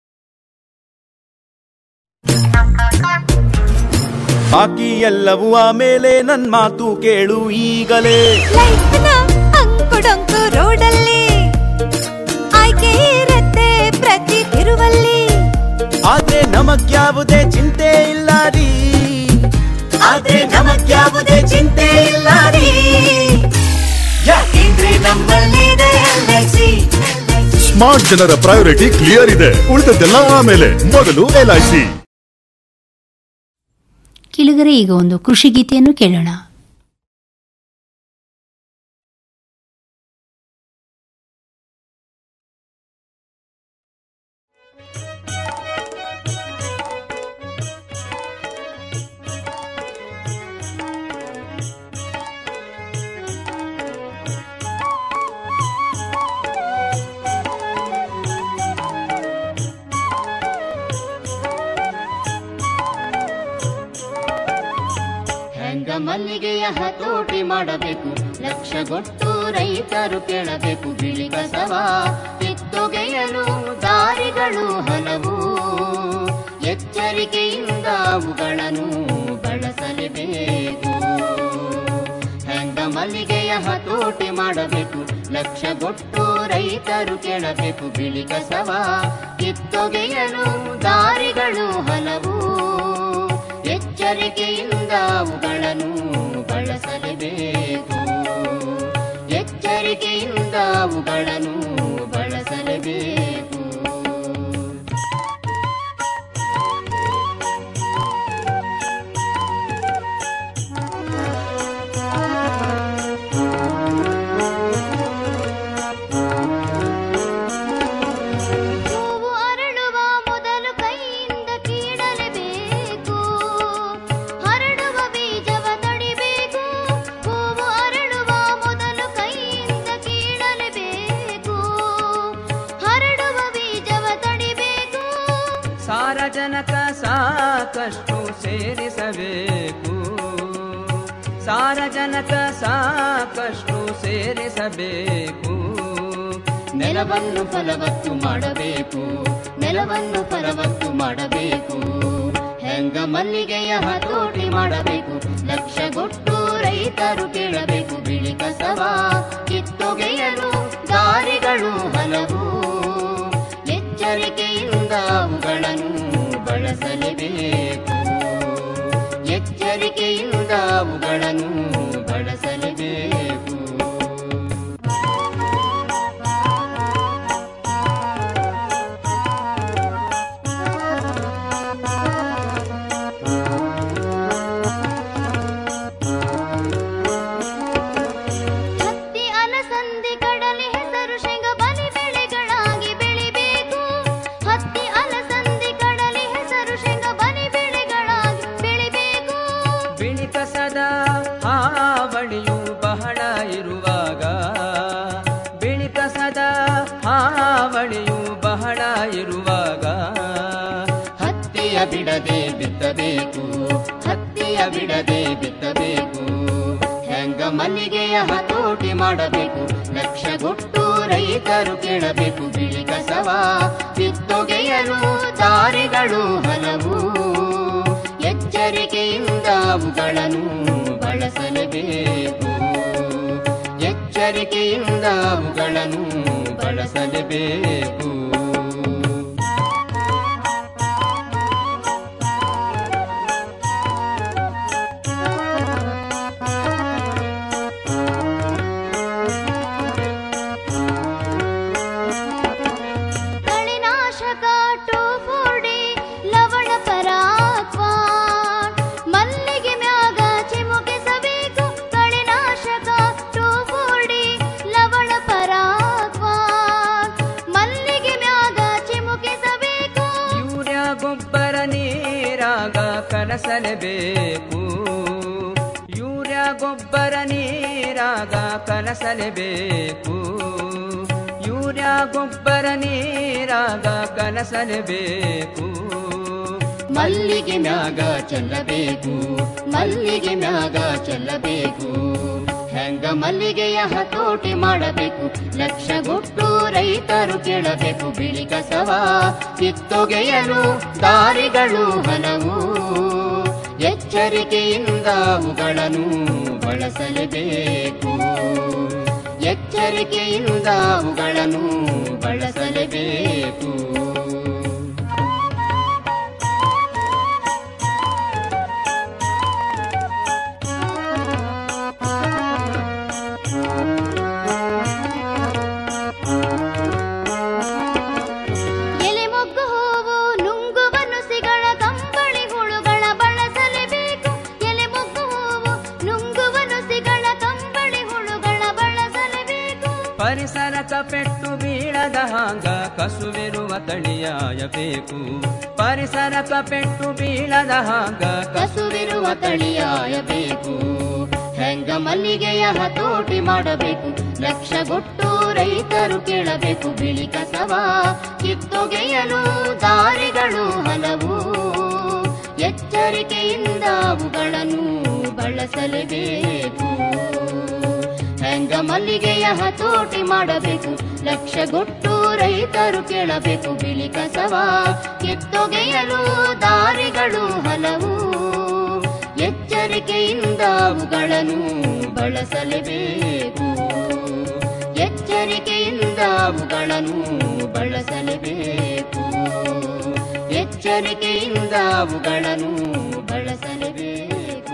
ಬಾಕಿ ಎಲ್ಲವೂ ಆಮೇಲೆ ನನ್ ಮಾತು ಕೇಳು ಈಗಲೇ ಅಂಕುಡೊಂಕು ರೋಡಲ್ಲಿ ಆಯ್ಕೆ ಇರತ್ತೆ ಪ್ರತಿ ತಿರುವಲ್ಲಿ ಆದ್ರೆ ನಮಗ್ಯಾವುದೇ ಚಿಂತೆ ಇಲ್ಲ ರೀ ಆದ್ರೆ ನಮಗ್ಯಾವುದೇ ಚಿಂತೆ ಇಲ್ಲ ರೀ ಯಾಕೆಂದ್ರೆ ನಮ್ಮಲ್ಲಿದೆ ಎಲ್ಐಸಿ ಸ್ಮಾರ್ಟ್ ಜನರ ಪ್ರಯಾರಿಟಿ ಕ್ಲಿಯರ್ ಇದೆ ಉಳಿದದ್ದೆಲ್ಲ ಆಮೇಲೆ ಮೊದಲು ಎಲ್ಐಸಿ ಕಿಳುಗರೆ ಈಗ ಒಂದು ಕೃಷಿ ಗೀತೆಯನ್ನು ಕೇಳೋಣ ಹೆಂಗ ಮಲ್ಲಿಗೆಯ ಹತೋಟಿ ಮಾಡಬೇಕು ಲಕ್ಷಗೊಟ್ಟು ರೈತರು ಕೇಳಬೇಕು ಬಿಳಿ ಕಸವ ಕಿತ್ತೊಗೆಯಲು ದಾರಿಗಳು ಹಲವು ಎಚ್ಚರಿಕೆಯಿಂದ ಅವುಗಳನ್ನು ಬಳಸಲೇಬೇಕು ಹೆಂಗ ಮಲ್ಲಿಗೆಯ ಹತೋಟಿ ಮಾಡಬೇಕು ಲಕ್ಷಗೊಟ್ಟು ರೈತರು ಕೇಳಬೇಕು ಬಿಳಿ ಕಸವ ಕಿತ್ತೊಗೆಯಲು ದಾರಿಗಳು ಹಲವು ಎಚ್ಚರಿಕೆಯಿಂದ ಅವುಗಳನ್ನು ಬಳಸಲೇಬೇಕು ಎಚ್ಚರಿಕೆಯಿಂದ ಅವುಗಳನ್ನು ಬಳಸಲೇಬೇಕು ಹೂವು ಅರಳುವ ಮೊದಲು ಕೈಯಿಂದ ಕೀಳಲೇಬೇಕು ಹರಡುವ ಬೀಜವ ತಡಿಬೇಕು ಹೂವು ಅರಳುವ ಮೊದಲು ಕೈಯಿಂದ ಕೀಳಲೇಬೇಕು ಹರಡುವ ಬೀಜವ ತಡಿಬೇಕು ಸಾರಜನಕ ಸಾಕಷ್ಟು ಸೇರಿಸಬೇಕು ಸಾರಜನಕ ಸಾಕಷ್ಟು ಸೇರಿಸಬೇಕು ನೆಲವನ್ನು ಫಲವತ್ತು ಮಾಡಬೇಕು ನೆಲವನ್ನು ಫಲವತ್ತು ಮಾಡಬೇಕು ಹೆಂಗ ಮಲ್ಲಿಗೆಯ ಹತೋಟಿ ಮಾಡಬೇಕು ಲಕ್ಷಗೊಟ್ಟು ರೈತರು ಕೇಳಬೇಕು ಬಿಳಿ ಕಸವ ಕಿತ್ತೊಗೆಯಲು ದಾರಿಗಳು ಹಲವು ಎಚ್ಚರಿಕೆಯಿಂದ ಅವುಗಳನ್ನು ಬಳಸಲೇಬೇಕು ಎಚ್ಚರಿಕೆಯಿಂದ ಅವುಗಳನ್ನು ಬಳಸಲೇಬೇಕು ಹತ್ತಿ ಅಲಸಂದಿ ಕಡಲೆ ಹೆಸರು ಶೇಂಗ ಬಲಿ ಬೆಳೆಗಳಾಗಿ ಬೆಳಿಬೇಕು ಹತ್ತಿ ಅಲಸಂದಿ ಕಡಲೆ ಹೆಸರು ಶೇಂಗ ಬಲಿ ಬೆಳೆಗಳಾಗಿ ಬೆಳಿಬೇಕು ಬಿಳಿ ಕಸದ ಹಾವಳಿಯು ಬಹಳ ಇರುವಾಗ ಬಿಳಿ ಕಸದ ಹಾವಳಿಯು ಬಹಳ ಇರುವಾಗ ಹತ್ತಿಯ ಬಿಡದೆ ಬಿತ್ತಬೇಕು ಹತ್ತಿಯ ಬಿಡದೆ ಬಿತ್ತಬೇಕು ಹೆಂಗ ಮಲ್ಲಿಗೆಯ ಹತೋಟಿ ಮಾಡಬೇಕು ಲಕ್ಷಗೊಟ್ಟು ರೈತರು ಕೇಳಬೇಕು ಬಿಳಿ ಕಸವ ಕಿತ್ತೊಗೆಯಲು ದಾರಿಗಳು ಹಲವು ಎಚ್ಚರಿಕೆಯಿಂದ ಅವುಗಳನ್ನು ಬಳಸಲೇಬೇಕು ಎಚ್ಚರಿಕೆಯಿಂದ ಅವುಗಳನ್ನು ಬಳಸಲೇಬೇಕು ಕಳೆನಾಶಕ ಟೋಫೋಡಿ ಲವಣ ಪರಾಕ್ವಾ ಮಲ್ಲಿಗೆ ಮ್ಯಾಗ ಚಿಮುಕಿಸಬೇಕು ಕಳೆನಾಶಕ ಟೋಫೋಡಿ ಲವಣ ಪರಾಕ್ವಾ ಮಲ್ಲಿಗೆ ಮ್ಯಾಗ ಚಿಮುಕಿಸಬೇಕು ಯೂರಿಯಾ ಗೊಬ್ಬರ ನೀರಾಗ ಕಲಸಲೇಬೇಕು ಯೂರಿಯಾ ಗೊಬ್ಬರ ನೀರಾಗ ಕಲಸಲೇಬೇಕು ಯೂರಿಯಾ ಗೊಬ್ಬರ ನೀರಾಗ ಕಲಸಲೇಬೇಕು ಮಲ್ಲಿಗೆ ಮ್ಯಾಗ ಚೆಲ್ಲಬೇಕು ಮಲ್ಲಿಗೆ ಮ್ಯಾಗ ಚೆಲ್ಲಬೇಕು ಹೆಂಗ ಮಲ್ಲಿಗೆಯ ಹತೋಟಿ ಮಾಡಬೇಕು ಲಕ್ಷಗೊಟ್ಟು ರೈತರು ಕೇಳಬೇಕು ಬಿಳಿ ಕಸವ ಕಿತ್ತೊಗೆಯಲು ದಾರಿಗಳು ಹಲವು ಎಚ್ಚರಿಕೆಯಿಂದ ಅವುಗಳನ್ನು ಬಳಸಲೇಬೇಕು ಎಚ್ಚರಿಕೆಯಿಂದ ಅವುಗಳನ್ನು ಬಳಸಲೇಬೇಕು ಎಲೆ ಮೊಗ್ಗು ಹೂವು ನುಂಗುವ ನುಸಿಗಳ ಕಂಬಳಿ ಹುಳುಗಳ ಬಳಸಲೇಬೇಕು ಎಲೆ ಮೊಗ್ಗು ಹೂವು ನುಂಗುವ ನುಸಿಗಳ ಕಂಬಳಿ ಹುಳುಗಳ ಬಳಸಲೇಬೇಕು ಪರಿಸರಕ ಪೆಟ್ಟು ಬೀಳದ ಹಾಂಗ ಕಸುವಿರುವ ತಳಿಯಾಯಬೇಕು ಪರಿಸರಕ ಪೆಟ್ಟು ಬೀಳದ ಹಾಂಗ ಕಸುವಿರುವ ತಳಿಯಾಯಬೇಕು ಹೆಂಗ ಮಲ್ಲಿಗೆಯ ಹತೋಟಿ ಮಾಡಬೇಕು ಲಕ್ಷಗೊಟ್ಟು ರೈತರು ಕೇಳಬೇಕು ಬಿಳಿ ಕಸವ ಕಿತ್ತೊಗೆಯಲು ದಾರಿಗಳು ಹಲವು ಎಚ್ಚರಿಕೆಯಿಂದ ಅವುಗಳನ್ನು ಬಳಸಲೇಬೇಕು ಹೆಂಗ ಮಲ್ಲಿಗೆಯ ಹತೋಟಿ ಮಾಡಬೇಕು ಲಕ್ಷಗೊಟ್ಟು ರೈತರು ಕೇಳಬೇಕು ಬಿಳಿ ಕಸವ ಕಿತ್ತೊಗೆಯಲು ದಾರಿಗಳು ಹಲವು ಎಚ್ಚರಿಕೆಯಿಂದ ಅವುಗಳನ್ನು ಬಳಸಲೇಬೇಕು ಎಚ್ಚರಿಕೆಯಿಂದ ಅವುಗಳನ್ನು ಬಳಸಲೇಬೇಕು ಎಚ್ಚರಿಕೆಯಿಂದ ಅವುಗಳನ್ನು ಬಳಸಲೇಬೇಕು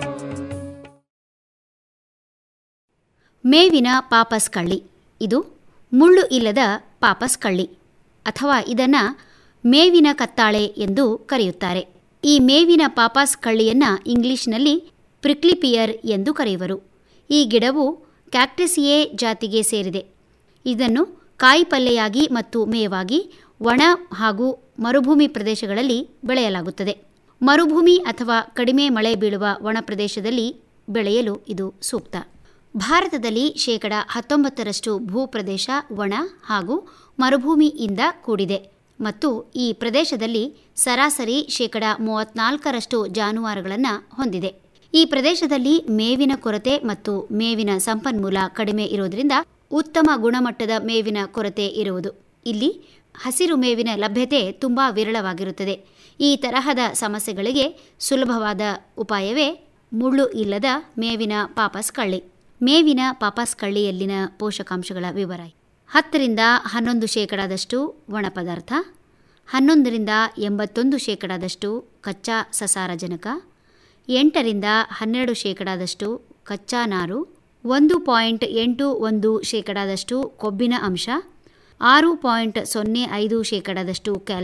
ಮೇವಿನ ಪಾಪಸ್ ಕಳ್ಳಿ ಇದು ಮುಳ್ಳು ಇಲ್ಲದ ಪಾಪಸ್ ಕಳ್ಳಿ ಅಥವಾ ಇದನ್ನು ಮೇವಿನ ಕತ್ತಾಳೆ ಎಂದು ಕರೆಯುತ್ತಾರೆ ಈ ಮೇವಿನ ಪಾಪಾಸ್ ಕಳ್ಳಿಯನ್ನು ಇಂಗ್ಲಿಷ್ನಲ್ಲಿ ಪ್ರಿಕ್ಲಿಪಿಯರ್ ಎಂದು ಕರೆಯುವರು ಈ ಗಿಡವು ಕ್ಯಾಕ್ಟಸಿಯೇ ಜಾತಿಗೆ ಸೇರಿದೆ ಇದನ್ನು ಕಾಯಿಪಲ್ಲೆಯಾಗಿ ಮತ್ತು ಮೇವಾಗಿ ಒಣ ಹಾಗೂ ಮರುಭೂಮಿ ಪ್ರದೇಶಗಳಲ್ಲಿ ಬೆಳೆಯಲಾಗುತ್ತದೆ ಮರುಭೂಮಿ ಅಥವಾ ಕಡಿಮೆ ಮಳೆ ಬೀಳುವ ಒಣ ಪ್ರದೇಶದಲ್ಲಿ ಬೆಳೆಯಲು ಇದು ಸೂಕ್ತ ಭಾರತದಲ್ಲಿ ಶೇಕಡ ಹತ್ತೊಂಬತ್ತರಷ್ಟು ಭೂಪ್ರದೇಶ ಒಣ ಹಾಗೂ ಮರುಭೂಮಿಯಿಂದ ಕೂಡಿದೆ ಮತ್ತು ಈ ಪ್ರದೇಶದಲ್ಲಿ ಸರಾಸರಿ ಶೇಕಡ ಮೂವತ್ನಾಲ್ಕರಷ್ಟು ಜಾನುವಾರುಗಳನ್ನು ಹೊಂದಿದೆ ಈ ಪ್ರದೇಶದಲ್ಲಿ ಮೇವಿನ ಕೊರತೆ ಮತ್ತು ಮೇವಿನ ಸಂಪನ್ಮೂಲ ಕಡಿಮೆ ಇರುವುದರಿಂದ ಉತ್ತಮ ಗುಣಮಟ್ಟದ ಮೇವಿನ ಕೊರತೆ ಇರುವುದು ಇಲ್ಲಿ ಹಸಿರು ಮೇವಿನ ಲಭ್ಯತೆ ತುಂಬಾ ವಿರಳವಾಗಿರುತ್ತದೆ ಈ ತರಹದ ಸಮಸ್ಯೆಗಳಿಗೆ ಸುಲಭವಾದ ಉಪಾಯವೇ ಮುಳ್ಳು ಇಲ್ಲದ ಮೇವಿನ ಪಾಪಸ್ ಕಳ್ಳಿ ಮೇವಿನ ಪಾಪಸ್ ಕಳ್ಳಿಯಲ್ಲಿನ ಪೋಷಕಾಂಶಗಳ ವಿವರ ಹತ್ತರಿಂದ ಹನ್ನೊಂದು ಶೇಕಡಾದಷ್ಟು ಒಣ ಪದಾರ್ಥ ಹನ್ನೊಂದರಿಂದ ಎಂಬತ್ತೊಂದು ಶೇಕಡಾದಷ್ಟು ಕಚ್ಚಾ ಸಸಾರಜನಕ ಎಂಟರಿಂದ ಹನ್ನೆರಡು ಶೇಕಡಾದಷ್ಟು ಕಚ್ಚಾ ನಾರು ಒಂದು ಪಾಯಿಂಟ್ ಎಂಟು ಒಂದು ಶೇಕಡಾದಷ್ಟು ಕೊಬ್ಬಿನ ಅಂಶ ಆರು ಪಾಯಿಂಟ್ ಸೊನ್ನೆ ಐದು ಶೇಕಡಾದಷ್ಟು ಕ್ಯಾಲ್